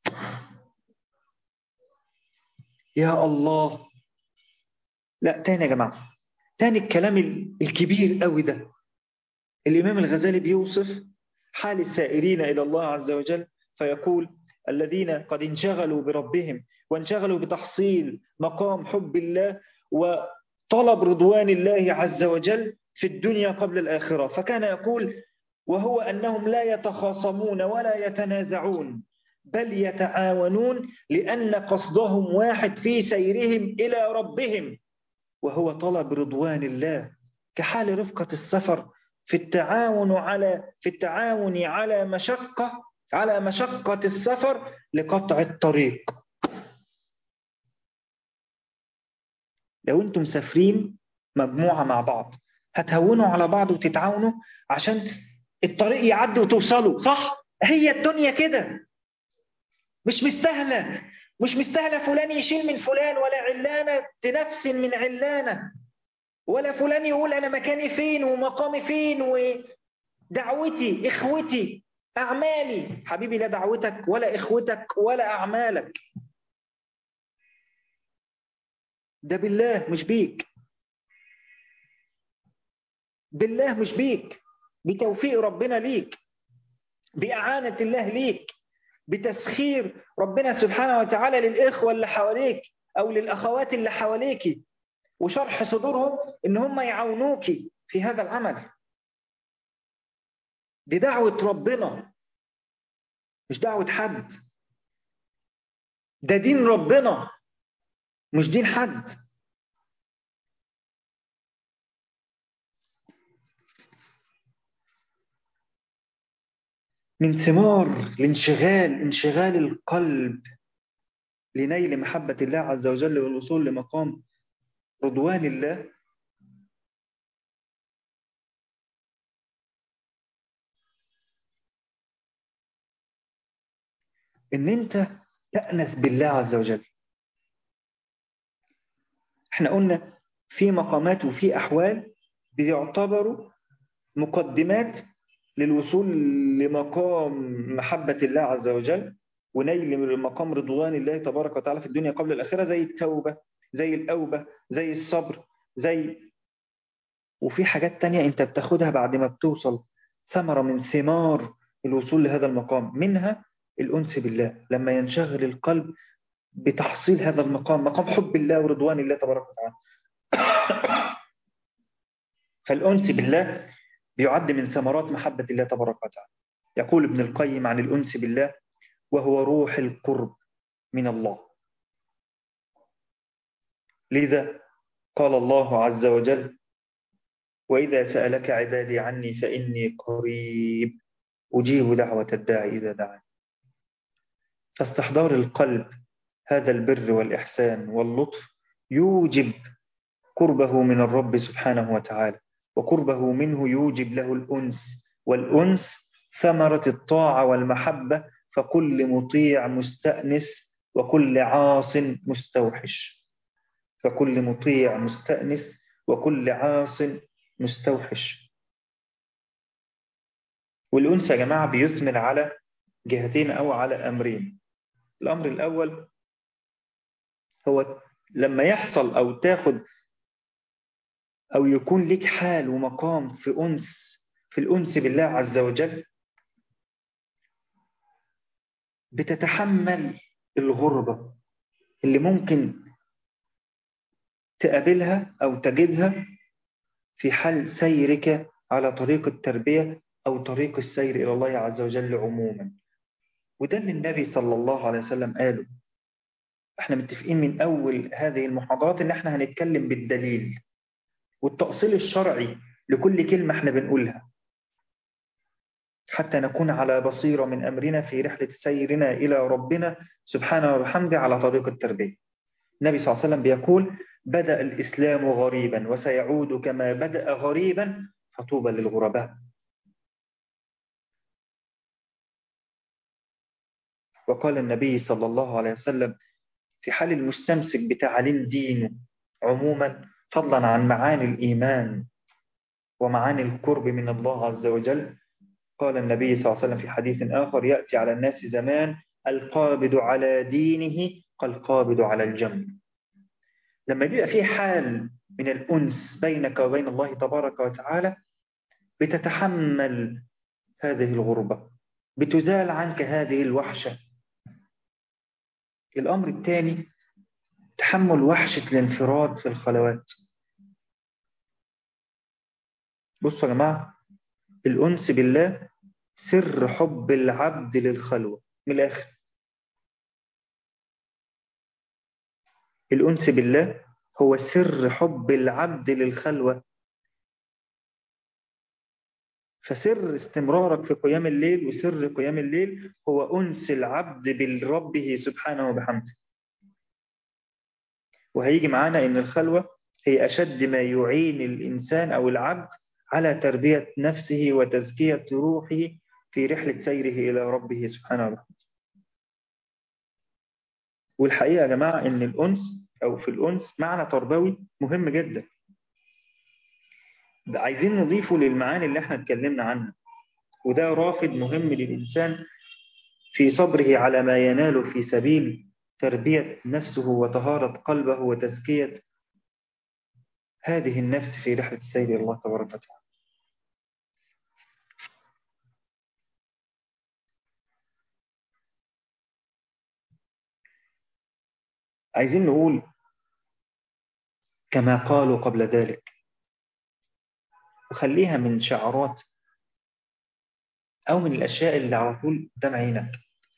يا الله لا تاني يا جماعة تاني الكلام الكبير قوي ده الإمام الغزالي بيوصف حال السائرين إلى الله عز وجل فيقول الذين قد انشغلوا بربهم وانشغلوا بتحصيل مقام حب الله وطلب رضوان الله عز وجل في الدنيا قبل الآخرة فكان يقول وهو أنهم لا يتخاصمون ولا يتنازعون بل يتعاونون لأن قصدهم واحد في سيرهم إلى ربهم وهو طلب رضوان الله كحال رفقة السفر في التعاون على في التعاون على مشقة على مشقة السفر لقطع الطريق لو انتم مسافرين مجموعة مع بعض هتهونوا على بعض وتتعاونوا عشان الطريق يعدي وتوصلوا صح هي الدنيا كده مش مستاهلة مش مستاهلة فلان يشيل من فلان ولا علانة تنفسن من علانة ولا فلان يقول أنا مكاني فين ومقامي فين ودعوتي إخوتي أعمالي حبيبي لا دعوتك ولا إخوتك ولا أعمالك ده بالله مش بيك بالله مش بيك بتوفيق ربنا ليك بإعانة الله ليك بتسخير ربنا سبحانه وتعالى للإخوة اللي حواليك أو للأخوات اللي حواليك وشرح صدورهم إن هم يعاونوك في هذا العمل دي دعوة ربنا مش دعوة حد ده دين ربنا مش دين حد من ثمار الانشغال انشغال القلب لنيل محبة الله عز وجل والوصول لمقام رضوان الله ان انت تأنس بالله عز وجل احنا قلنا في مقامات وفي احوال بيعتبروا مقدمات للوصول لمقام محبة الله عز وجل ونيل مقام رضوان الله تبارك وتعالى في الدنيا قبل الآخرة زي التوبة زي الأوبة زي الصبر زي وفي حاجات تانية أنت بتاخدها بعد ما بتوصل ثمرة من ثمار الوصول لهذا المقام منها الأنس بالله لما ينشغل القلب بتحصيل هذا المقام مقام حب الله ورضوان الله تبارك وتعالى فالأنس بالله بيعد من ثمرات محبة الله تبارك وتعالى يقول ابن القيم عن الأنس بالله وهو روح القرب من الله لذا قال الله عز وجل وإذا سألك عبادي عني فإني قريب أجيب دعوة الداعي إذا دعاني فاستحضار القلب هذا البر والإحسان واللطف يوجب قربه من الرب سبحانه وتعالى وقربه منه يوجب له الأنس والأنس ثمرة الطاعة والمحبة فكل مطيع مستأنس وكل عاص مستوحش فكل مطيع مستأنس وكل عاص مستوحش والأنس يا جماعة بيثمر على جهتين أو على أمرين الأمر الأول هو لما يحصل أو تاخد أو يكون لك حال ومقام في أنس في الأنس بالله عز وجل بتتحمل الغربة اللي ممكن تقابلها أو تجدها في حال سيرك على طريق التربية أو طريق السير إلى الله عز وجل عموما وده اللي النبي صلى الله عليه وسلم قاله احنا متفقين من أول هذه المحاضرات إن احنا هنتكلم بالدليل والتأصيل الشرعي لكل كلمة احنا بنقولها حتى نكون على بصيرة من أمرنا في رحلة سيرنا إلى ربنا سبحانه وبحمده على طريق التربية النبي صلى الله عليه وسلم بيقول بدأ الإسلام غريبا وسيعود كما بدأ غريبا فطوبى للغرباء وقال النبي صلى الله عليه وسلم في حال المستمسك بتعاليم دينه عموما فضلا عن معاني الإيمان ومعاني القرب من الله عز وجل قال النبي صلى الله عليه وسلم في حديث آخر يأتي على الناس زمان القابض على دينه كالقابض على الجمر لما بيبقى في حال من الأنس بينك وبين الله تبارك وتعالى بتتحمل هذه الغربة بتزال عنك هذه الوحشة الأمر الثاني تحمل وحشة الانفراد في الخلوات بصوا يا جماعة الأنس بالله سر حب العبد للخلوة من الآخر الأنس بالله هو سر حب العبد للخلوة فسر استمرارك في قيام الليل وسر قيام الليل هو أنس العبد بربه سبحانه وبحمده وهيجي معانا إن الخلوة هي أشد ما يعين الإنسان أو العبد على تربية نفسه وتزكية روحه في رحلة سيره إلى ربه سبحانه وتعالى والحقيقة يا جماعة إن الأنس أو في الأنس معنى تربوي مهم جدا عايزين نضيفه للمعاني اللي احنا اتكلمنا عنها وده رافد مهم للإنسان في صبره على ما ينال في سبيل تربية نفسه وطهارة قلبه وتزكية هذه النفس في رحلة السير الله تبارك وتعالى عايزين نقول كما قالوا قبل ذلك وخليها من شعارات أو من الأشياء اللي على طول قدام عينك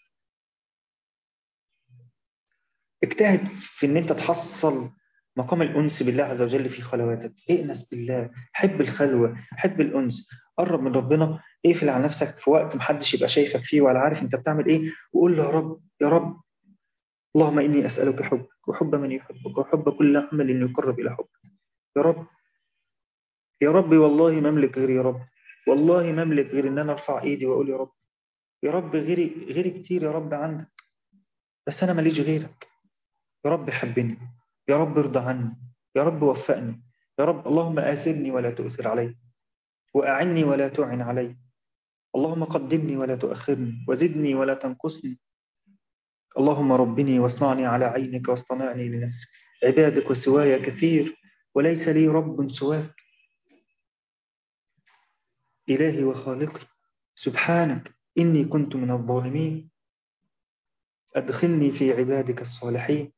اجتهد في ان انت تحصل مقام الأنس بالله عز وجل في خلواتك ائنس بالله حب الخلوة حب الأنس قرب من ربنا اقفل على نفسك في وقت محدش يبقى شايفك فيه ولا عارف انت بتعمل ايه وقول له يا رب يا رب اللهم إني أسألك حبك وحب من يحبك وحب كل عمل يقرب إلى حبك يا رب يا ربي والله ما املك غير يا رب والله ما املك غير ان انا ارفع ايدي واقول يا رب يا رب غيري غيري كتير يا رب عندك بس انا ماليش غيرك يا رب حبني يا رب ارضى عني يا رب وفقني يا رب اللهم آثرني ولا تؤثر علي وأعني ولا تعن علي اللهم قدمني ولا تؤخرني وزدني ولا تنقصني اللهم ربني واصنعني على عينك واصطنعني لنفسك عبادك وسواي كثير وليس لي رب سواك إلهي وخالقي سبحانك إني كنت من الظالمين أدخلني في عبادك الصالحين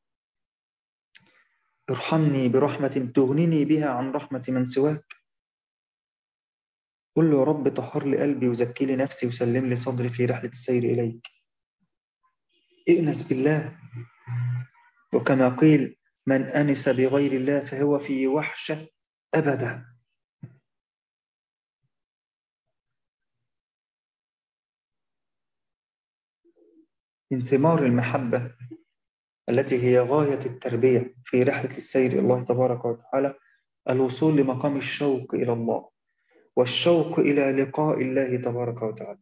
ارحمني برحمة تغنني بها عن رحمة من سواك قل له يا رب طهر لي قلبي وزكي لي نفسي وسلم لي صدري في رحلة السير إليك ائنس بالله وكما قيل من أنس بغير الله فهو في وحشة أبدا من ثمار المحبة التي هي غاية التربية في رحلة السير إلى الله تبارك وتعالى الوصول لمقام الشوق إلى الله والشوق إلى لقاء الله تبارك وتعالى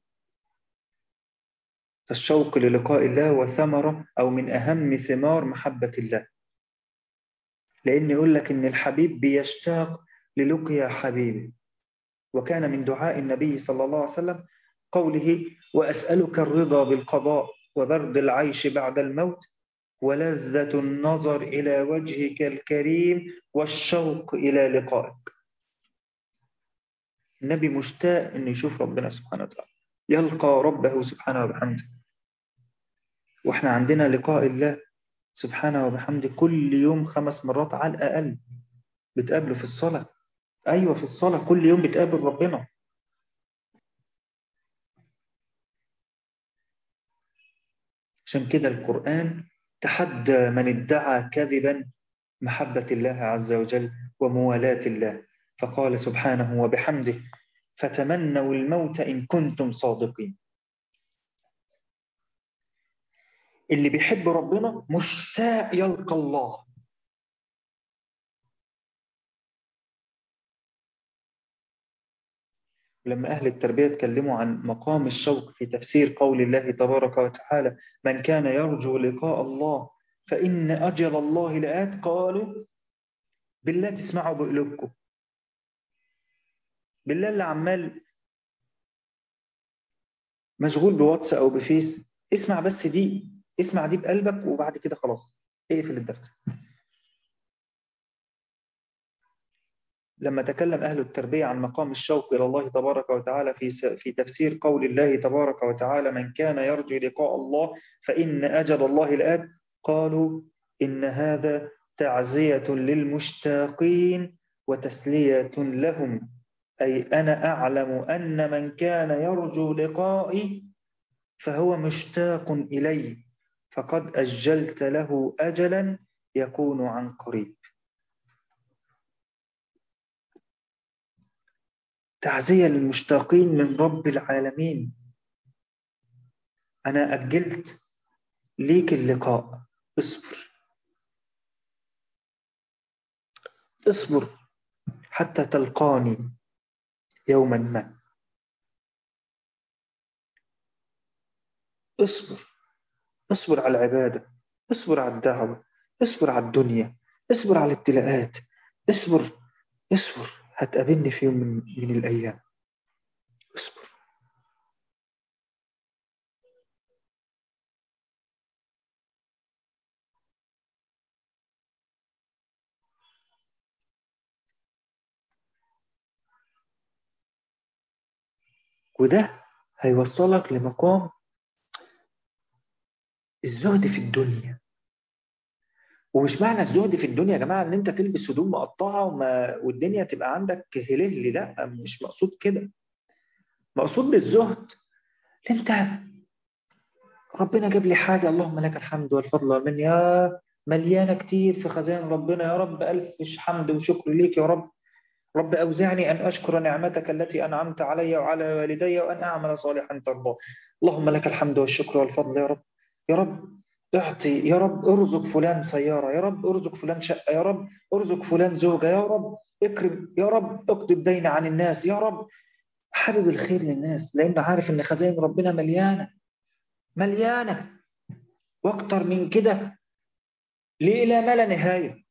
الشوق للقاء الله وثمرة أو من أهم ثمار محبة الله لأن يقول لك إن الحبيب بيشتاق للقيا حبيبه وكان من دعاء النبي صلى الله عليه وسلم قوله وأسألك الرضا بالقضاء وبرد العيش بعد الموت ولذة النظر إلى وجهك الكريم والشوق إلى لقائك النبي مشتاق أن يشوف ربنا سبحانه وتعالى يلقى ربه سبحانه وبحمده وإحنا عندنا لقاء الله سبحانه وبحمده كل يوم خمس مرات على الأقل بتقابله في الصلاة أيوة في الصلاة كل يوم بتقابل ربنا عشان كده القرآن تحدى من ادعى كذبا محبة الله عز وجل وموالاة الله فقال سبحانه وبحمده فتمنوا الموت إن كنتم صادقين اللي بيحب ربنا مشتاق يلقى الله لما أهل التربية اتكلموا عن مقام الشوق في تفسير قول الله تبارك وتعالى من كان يرجو لقاء الله فإن أجل الله لآت قالوا بالله تسمعوا بقلوبكم بالله اللي عمال مشغول بواتس أو بفيس اسمع بس دي اسمع دي بقلبك وبعد كده خلاص اقفل الدرس لما تكلم أهل التربية عن مقام الشوق إلى الله تبارك وتعالى في في تفسير قول الله تبارك وتعالى من كان يرجو لقاء الله فإن أجل الله الآت قالوا إن هذا تعزية للمشتاقين وتسلية لهم أي أنا أعلم أن من كان يرجو لقائي فهو مشتاق إلي فقد أجلت له أجلا يكون عن قريب تعزية للمشتاقين من رب العالمين أنا أجلت ليك اللقاء اصبر اصبر حتى تلقاني يوما ما اصبر اصبر على العبادة اصبر على الدعوة اصبر على الدنيا اصبر على الابتلاءات اصبر اصبر هتقابلني في يوم من, من الأيام اصبر وده هيوصلك لمقام الزهد في الدنيا ومش معنى الزهد في الدنيا يا جماعة ان انت تلبس هدوم مقطعة وما والدنيا تبقى عندك هلهلي لا مش مقصود كده مقصود بالزهد انت ربنا جاب لي حاجة اللهم لك الحمد والفضل والمن يا مليانة كتير في خزائن ربنا يا رب ألف حمد وشكر ليك يا رب رب أوزعني أن أشكر نعمتك التي أنعمت علي وعلى والدي وأن أعمل صالحا ترضى اللهم لك الحمد والشكر والفضل يا رب يا رب اعطي يا رب ارزق فلان سيارة يا رب ارزق فلان شقة يا رب ارزق فلان زوجة يا رب اكرم يا رب اقضي الدين عن الناس يا رب حابب الخير للناس لأن عارف إن خزائن ربنا مليانة مليانة واكتر من كده لإلى ما لا نهاية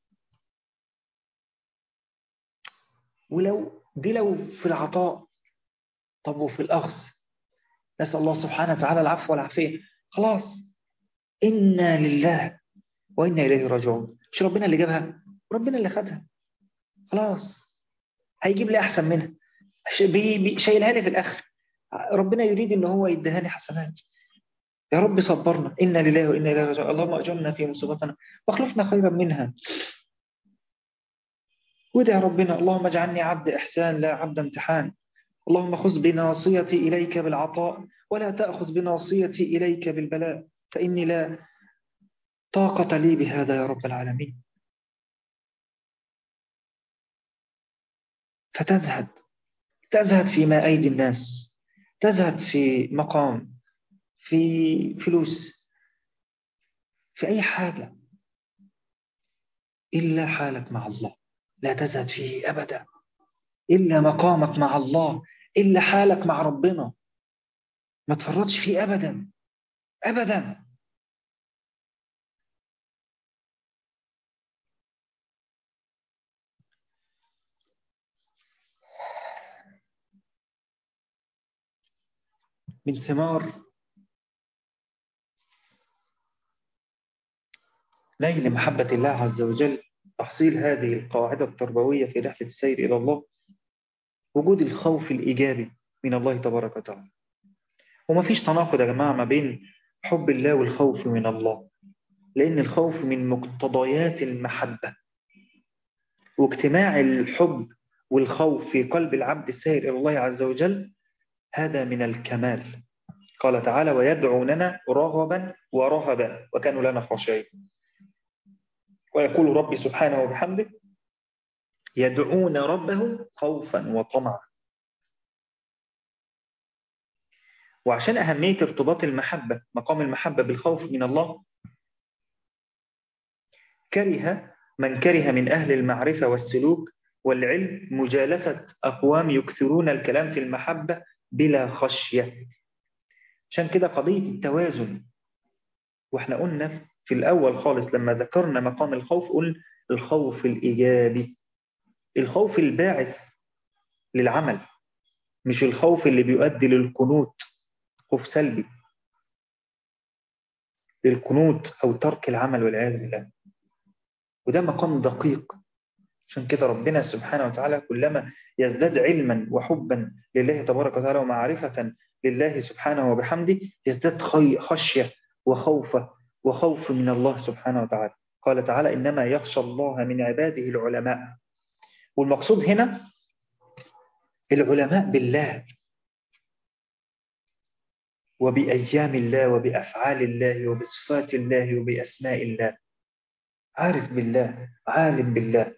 ولو دي لو في العطاء طب وفي الأخذ نسأل الله سبحانه وتعالى العفو والعافية خلاص إنا لله وإنا إليه راجعون مش ربنا اللي جابها ربنا اللي خدها خلاص هيجيب لي أحسن منها شايلها لي في الآخر ربنا يريد إن هو يدهاني حسنات يا رب صبرنا إنا لله وإنا إليه راجعون اللهم أجرنا في مصيبتنا واخلفنا خيرا منها ودع ربنا اللهم اجعلني عبد إحسان لا عبد امتحان اللهم خذ بناصيتي إليك بالعطاء ولا تأخذ بناصيتي إليك بالبلاء فإني لا طاقة لي بهذا يا رب العالمين فتزهد تزهد فيما أيدي الناس تزهد في مقام في فلوس في أي حاجة إلا حالك مع الله لا تزهد فيه أبدا إلا مقامك مع الله إلا حالك مع ربنا ما تفرطش فيه أبدا أبدا من ثمار نيل محبة الله عز وجل تحصيل هذه القاعدة التربوية في رحلة السير إلى الله وجود الخوف الإيجابي من الله تبارك وتعالى وما فيش تناقض يا جماعة ما بين حب الله والخوف من الله لأن الخوف من مقتضيات المحبة واجتماع الحب والخوف في قلب العبد السائر إلى الله عز وجل هذا من الكمال قال تعالى ويدعوننا رغبا ورهبا وكانوا لنا خاشعين ويقول ربي سبحانه وبحمده يدعون ربهم خوفا وطمعا وعشان أهمية ارتباط المحبة مقام المحبة بالخوف من الله كره من كره من أهل المعرفة والسلوك والعلم مجالسة أقوام يكثرون الكلام في المحبة بلا خشية عشان كده قضية التوازن واحنا قلنا في الأول خالص لما ذكرنا مقام الخوف قلنا الخوف الإيجابي الخوف الباعث للعمل مش الخوف اللي بيؤدي للقنوط خوف سلبي للقنوط أو ترك العمل والعياذ بالله وده مقام دقيق عشان كده ربنا سبحانه وتعالى كلما يزداد علما وحبا لله تبارك وتعالى ومعرفة لله سبحانه وبحمده يزداد خشية وخوفة وخوف من الله سبحانه وتعالى قال تعالى إنما يخشى الله من عباده العلماء والمقصود هنا العلماء بالله وبأيام الله وبأفعال الله وبصفات الله وبأسماء الله عارف بالله عالم بالله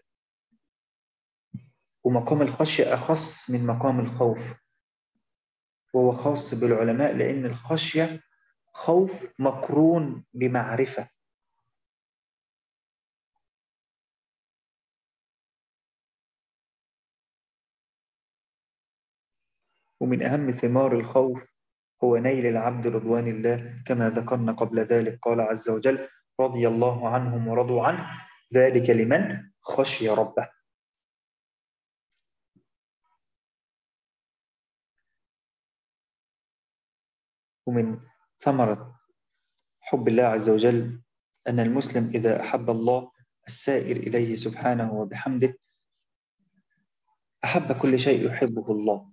ومقام الخشية أخص من مقام الخوف وهو خاص بالعلماء لأن الخشية خوف مقرون بمعرفة ومن أهم ثمار الخوف هو نيل العبد رضوان الله كما ذكرنا قبل ذلك قال عز وجل رضي الله عنهم ورضوا عنه ذلك لمن خشي ربه ومن ثمرة حب الله عز وجل أن المسلم إذا أحب الله السائر إليه سبحانه وبحمده أحب كل شيء يحبه الله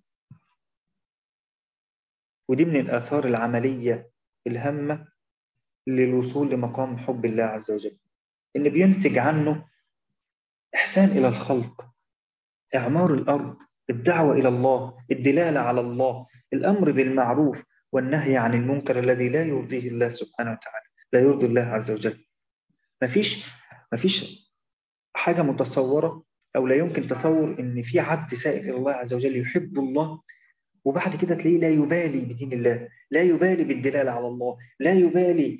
ودي من الآثار العملية الهامة للوصول لمقام حب الله عز وجل إن بينتج عنه إحسان إلى الخلق إعمار الأرض الدعوة إلى الله الدلالة على الله الأمر بالمعروف والنهي عن المنكر الذي لا يرضيه الله سبحانه وتعالى لا يرضي الله عز وجل مفيش مفيش حاجة متصورة أو لا يمكن تصور إن في عبد سائر إلى الله عز وجل يحب الله وبعد كده تلاقيه لا يبالي بدين الله لا يبالي بالدلالة على الله لا يبالي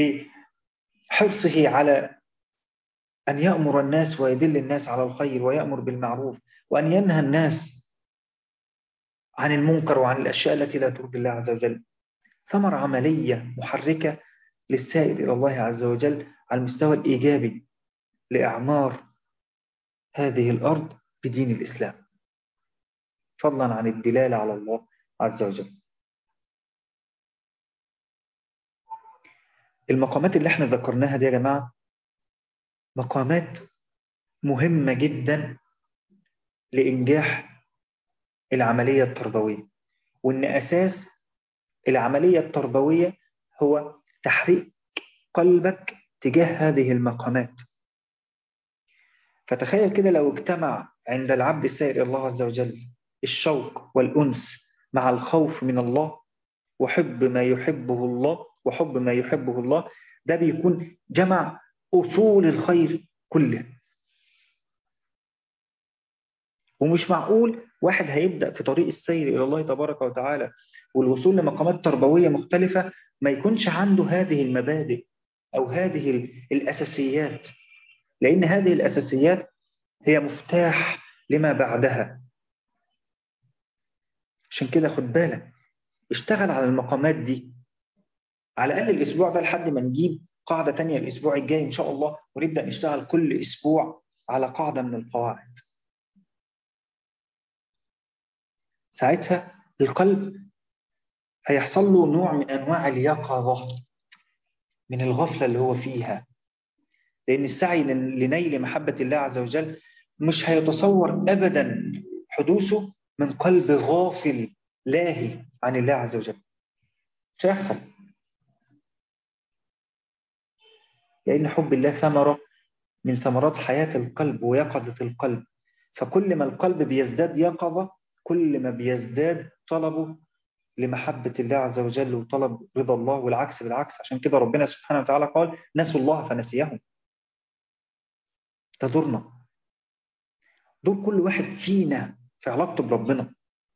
بحرصه على أن يأمر الناس ويدل الناس على الخير ويأمر بالمعروف وأن ينهى الناس عن المنكر وعن الأشياء التي لا ترضي الله عز وجل ثمرة عملية محركة للسائر إلى الله عز وجل على المستوى الإيجابي لإعمار هذه الأرض بدين الإسلام فضلا عن الدلالة على الله عز وجل المقامات اللي احنا ذكرناها دي يا جماعة مقامات مهمة جدا لإنجاح العملية التربوية وإن أساس العملية التربوية هو تحريك قلبك تجاه هذه المقامات فتخيل كده لو اجتمع عند العبد السائر الله عز وجل الشوق والأنس مع الخوف من الله وحب ما يحبه الله وحب ما يحبه الله ده بيكون جمع أصول الخير كله ومش معقول واحد هيبدأ في طريق السير إلى الله تبارك وتعالى والوصول لمقامات تربوية مختلفة ما يكونش عنده هذه المبادئ أو هذه الأساسيات لأن هذه الأساسيات هي مفتاح لما بعدها عشان كده خد بالك اشتغل على المقامات دي على الأقل الأسبوع ده لحد ما نجيب قاعدة تانية الأسبوع الجاي إن شاء الله ونبدأ نشتغل كل أسبوع على قاعدة من القواعد ساعتها القلب هيحصل له نوع من أنواع اليقظة من الغفلة اللي هو فيها لأن السعي لنيل محبة الله عز وجل مش هيتصور أبدا حدوثه من قلب غافل لاهي عن الله عز وجل مش هيحصل لأن حب الله ثمرة من ثمرات حياة القلب ويقظة القلب فكل ما القلب بيزداد يقظة كل ما بيزداد طلبه لمحبة الله عز وجل وطلب رضا الله والعكس بالعكس عشان كده ربنا سبحانه وتعالى قال نسوا الله فنسيهم ده دورنا دور كل واحد فينا في علاقته بربنا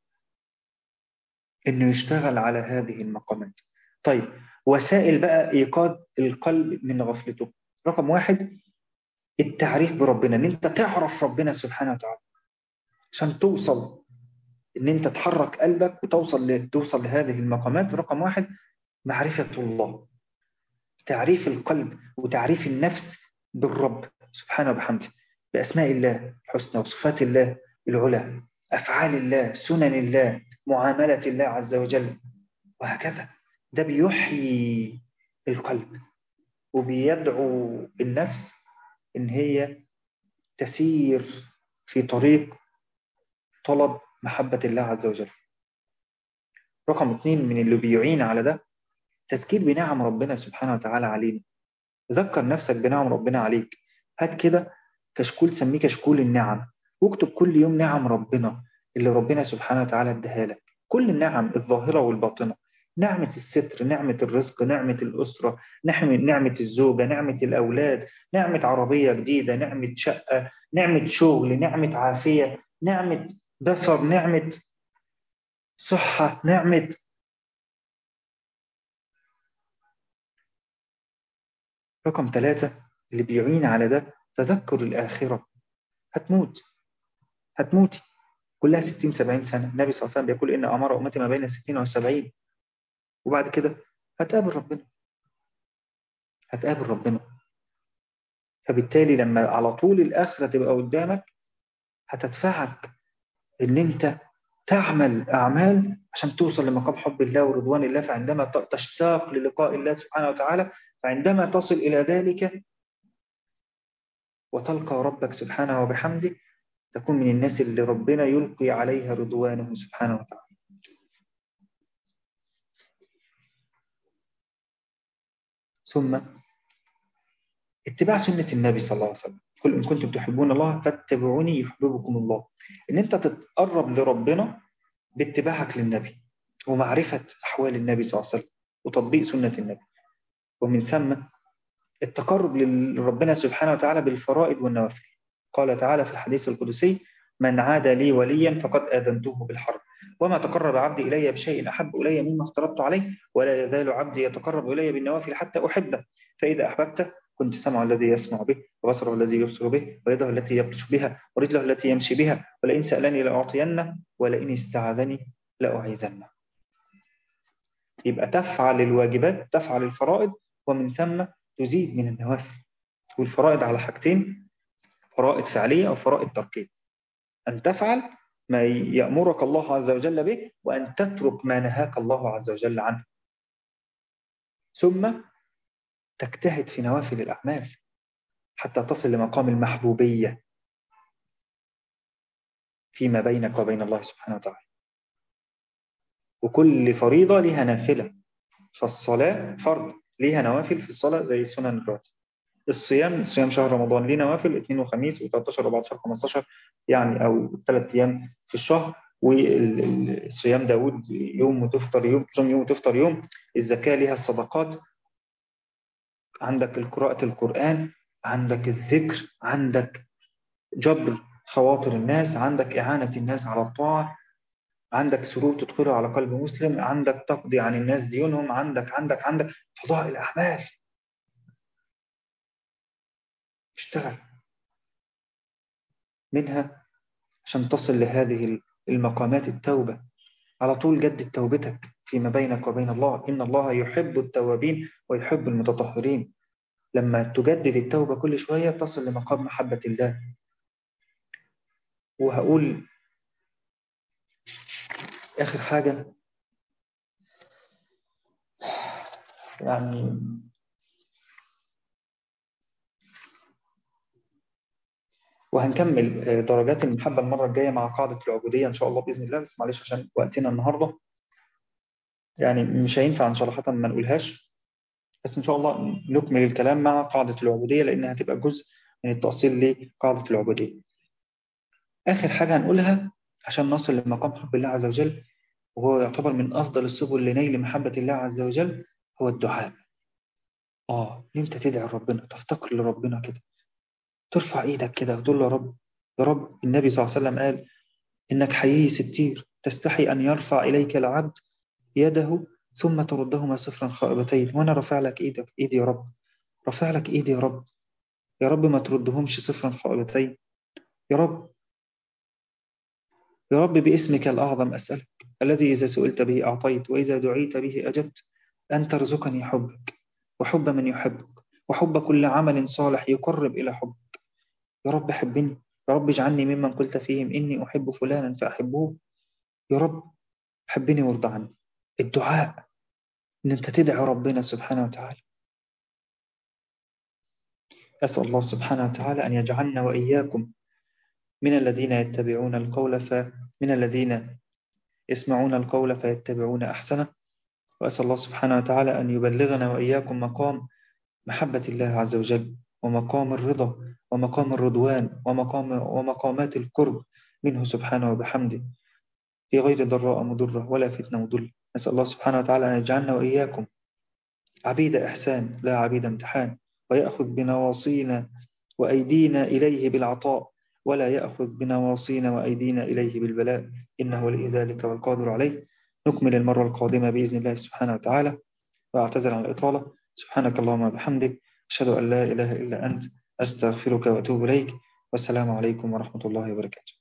انه يشتغل على هذه المقامات طيب وسائل بقى ايقاظ القلب من غفلته رقم واحد التعريف بربنا ان انت تعرف ربنا سبحانه وتعالى عشان توصل ان انت تحرك قلبك وتوصل ل... توصل لهذه المقامات رقم واحد معرفة الله تعريف القلب وتعريف النفس بالرب سبحانه وبحمده بأسماء الله الحسنى وصفات الله العلى أفعال الله سنن الله معاملة الله عز وجل وهكذا ده بيحيي القلب وبيدعو النفس إن هي تسير في طريق طلب محبة الله عز وجل رقم اثنين من اللي بيعين على ده تذكير بنعم ربنا سبحانه وتعالى علينا ذكر نفسك بنعم ربنا عليك هات كده كشكول سميه كشكول النعم واكتب كل يوم نعم ربنا اللي ربنا سبحانه وتعالى اداها لك كل النعم الظاهرة والباطنة نعمة الستر نعمة الرزق نعمة الأسرة نعمة, نعمة الزوجة نعمة الأولاد نعمة عربية جديدة نعمة شقة نعمة شغل نعمة عافية نعمة بصر نعمة صحة نعمة رقم ثلاثة اللي بيعين على ده تذكر الآخرة هتموت هتموتي كلها 60 70 سنة النبي صلى الله عليه وسلم بيقول إن أمر أمتي ما بين الستين والسبعين وبعد كده هتقابل ربنا هتقابل ربنا فبالتالي لما على طول الآخرة تبقى قدامك هتدفعك ان انت تعمل اعمال عشان توصل لمقام حب الله ورضوان الله فعندما تشتاق للقاء الله سبحانه وتعالى فعندما تصل الى ذلك وتلقى ربك سبحانه وبحمده تكون من الناس اللي ربنا يلقي عليها رضوانه سبحانه وتعالى ثم اتباع سنة النبي صلى الله عليه وسلم قل إن كنتم تحبون الله فاتبعوني يحببكم الله إن أنت تتقرب لربنا باتباعك للنبي ومعرفة أحوال النبي صلى الله عليه وسلم وتطبيق سنة النبي ومن ثم التقرب لربنا سبحانه وتعالى بالفرائض والنوافل قال تعالى في الحديث القدسي من عاد لي وليا فقد آذنته بالحرب وما تقرب عبدي إلي بشيء أحب إلي مما افترضت عليه ولا يزال عبدي يتقرب إلي بالنوافل حتى أحبه فإذا أحببته كنت سمع الذي يسمع به وبصره الذي يبصر به ويده التي يبطش بها ورجله التي يمشي بها ولئن سألني لأعطينه ولئن استعاذني لأعيذنه يبقى تفعل الواجبات تفعل الفرائض ومن ثم تزيد من النوافل والفرائض على حاجتين فرائض فعلية أو فرائض تركية أن تفعل ما يأمرك الله عز وجل به وأن تترك ما نهاك الله عز وجل عنه ثم تجتهد في نوافل الأعمال حتى تصل لمقام المحبوبية فيما بينك وبين الله سبحانه وتعالى وكل فريضة لها نافلة فالصلاة فرض ليها نوافل في الصلاة زي السنن الراتب الصيام صيام شهر رمضان ليه نوافل اثنين وخميس و13 و14 15 يعني أو ثلاث أيام في الشهر والصيام داود يوم وتفطر يوم تصوم يوم وتفطر يوم الزكاة لها الصدقات عندك قراءة القرآن عندك الذكر عندك جبر خواطر الناس عندك إعانة الناس على الطاعة عندك سرور تدخله على قلب مسلم عندك تقضي عن الناس ديونهم عندك عندك عندك فضائل الأعمال اشتغل منها عشان تصل لهذه المقامات التوبة على طول جدد توبتك فيما بينك وبين الله إن الله يحب التوابين ويحب المتطهرين لما تجدد التوبة كل شوية تصل لمقام محبة الله وهقول آخر حاجة يعني وهنكمل درجات المحبة المرة الجاية مع قاعدة العبودية إن شاء الله بإذن الله بس معلش عشان وقتنا النهاردة يعني مش هينفع إن شاء الله ما نقولهاش بس إن شاء الله نكمل الكلام مع قاعدة العبودية لأنها هتبقى جزء من التأصيل لقاعدة العبودية آخر حاجة هنقولها عشان نصل لمقام حب الله عز وجل وهو يعتبر من أفضل السبل لنيل محبة الله عز وجل هو الدعاء آه أنت تدعي ربنا تفتقر لربنا كده ترفع إيدك كده وتقول له يا رب يا رب النبي صلى الله عليه وسلم قال إنك حيي ستير تستحي أن يرفع إليك العبد يده ثم تردهما صفرا خائبتين وأنا رافع لك إيدك إيدي يا رب رافع لك إيدي يا رب يا رب ما تردهمش صفرا خائبتين يا رب يا رب باسمك الأعظم أسألك الذي إذا سئلت به أعطيت وإذا دعيت به أجبت أن ترزقني حبك وحب من يحبك وحب كل عمل صالح يقرب إلى حبك يا رب حبني يا رب اجعلني ممن قلت فيهم إني أحب فلانا فأحبه يا رب حبني وارضى عني الدعاء إن أنت تدعي ربنا سبحانه وتعالى أسأل الله سبحانه وتعالى أن يجعلنا وإياكم من الذين يتبعون القول فمن الذين يسمعون القول فيتبعون أحسنه وأسأل الله سبحانه وتعالى أن يبلغنا وإياكم مقام محبة الله عز وجل ومقام الرضا ومقام الرضوان ومقام ومقامات القرب منه سبحانه وبحمده في غير ضراء مضرة ولا فتنة مضل نسأل الله سبحانه وتعالى أن يجعلنا وإياكم عبيد إحسان لا عبيد امتحان ويأخذ بنواصينا وأيدينا إليه بالعطاء ولا يأخذ بنواصينا وأيدينا إليه بالبلاء إنه ولي ذلك والقادر عليه نكمل المرة القادمة بإذن الله سبحانه وتعالى وأعتذر عن الإطالة سبحانك اللهم وبحمدك أشهد أن لا إله إلا أنت أستغفرك وأتوب إليك والسلام عليكم ورحمة الله وبركاته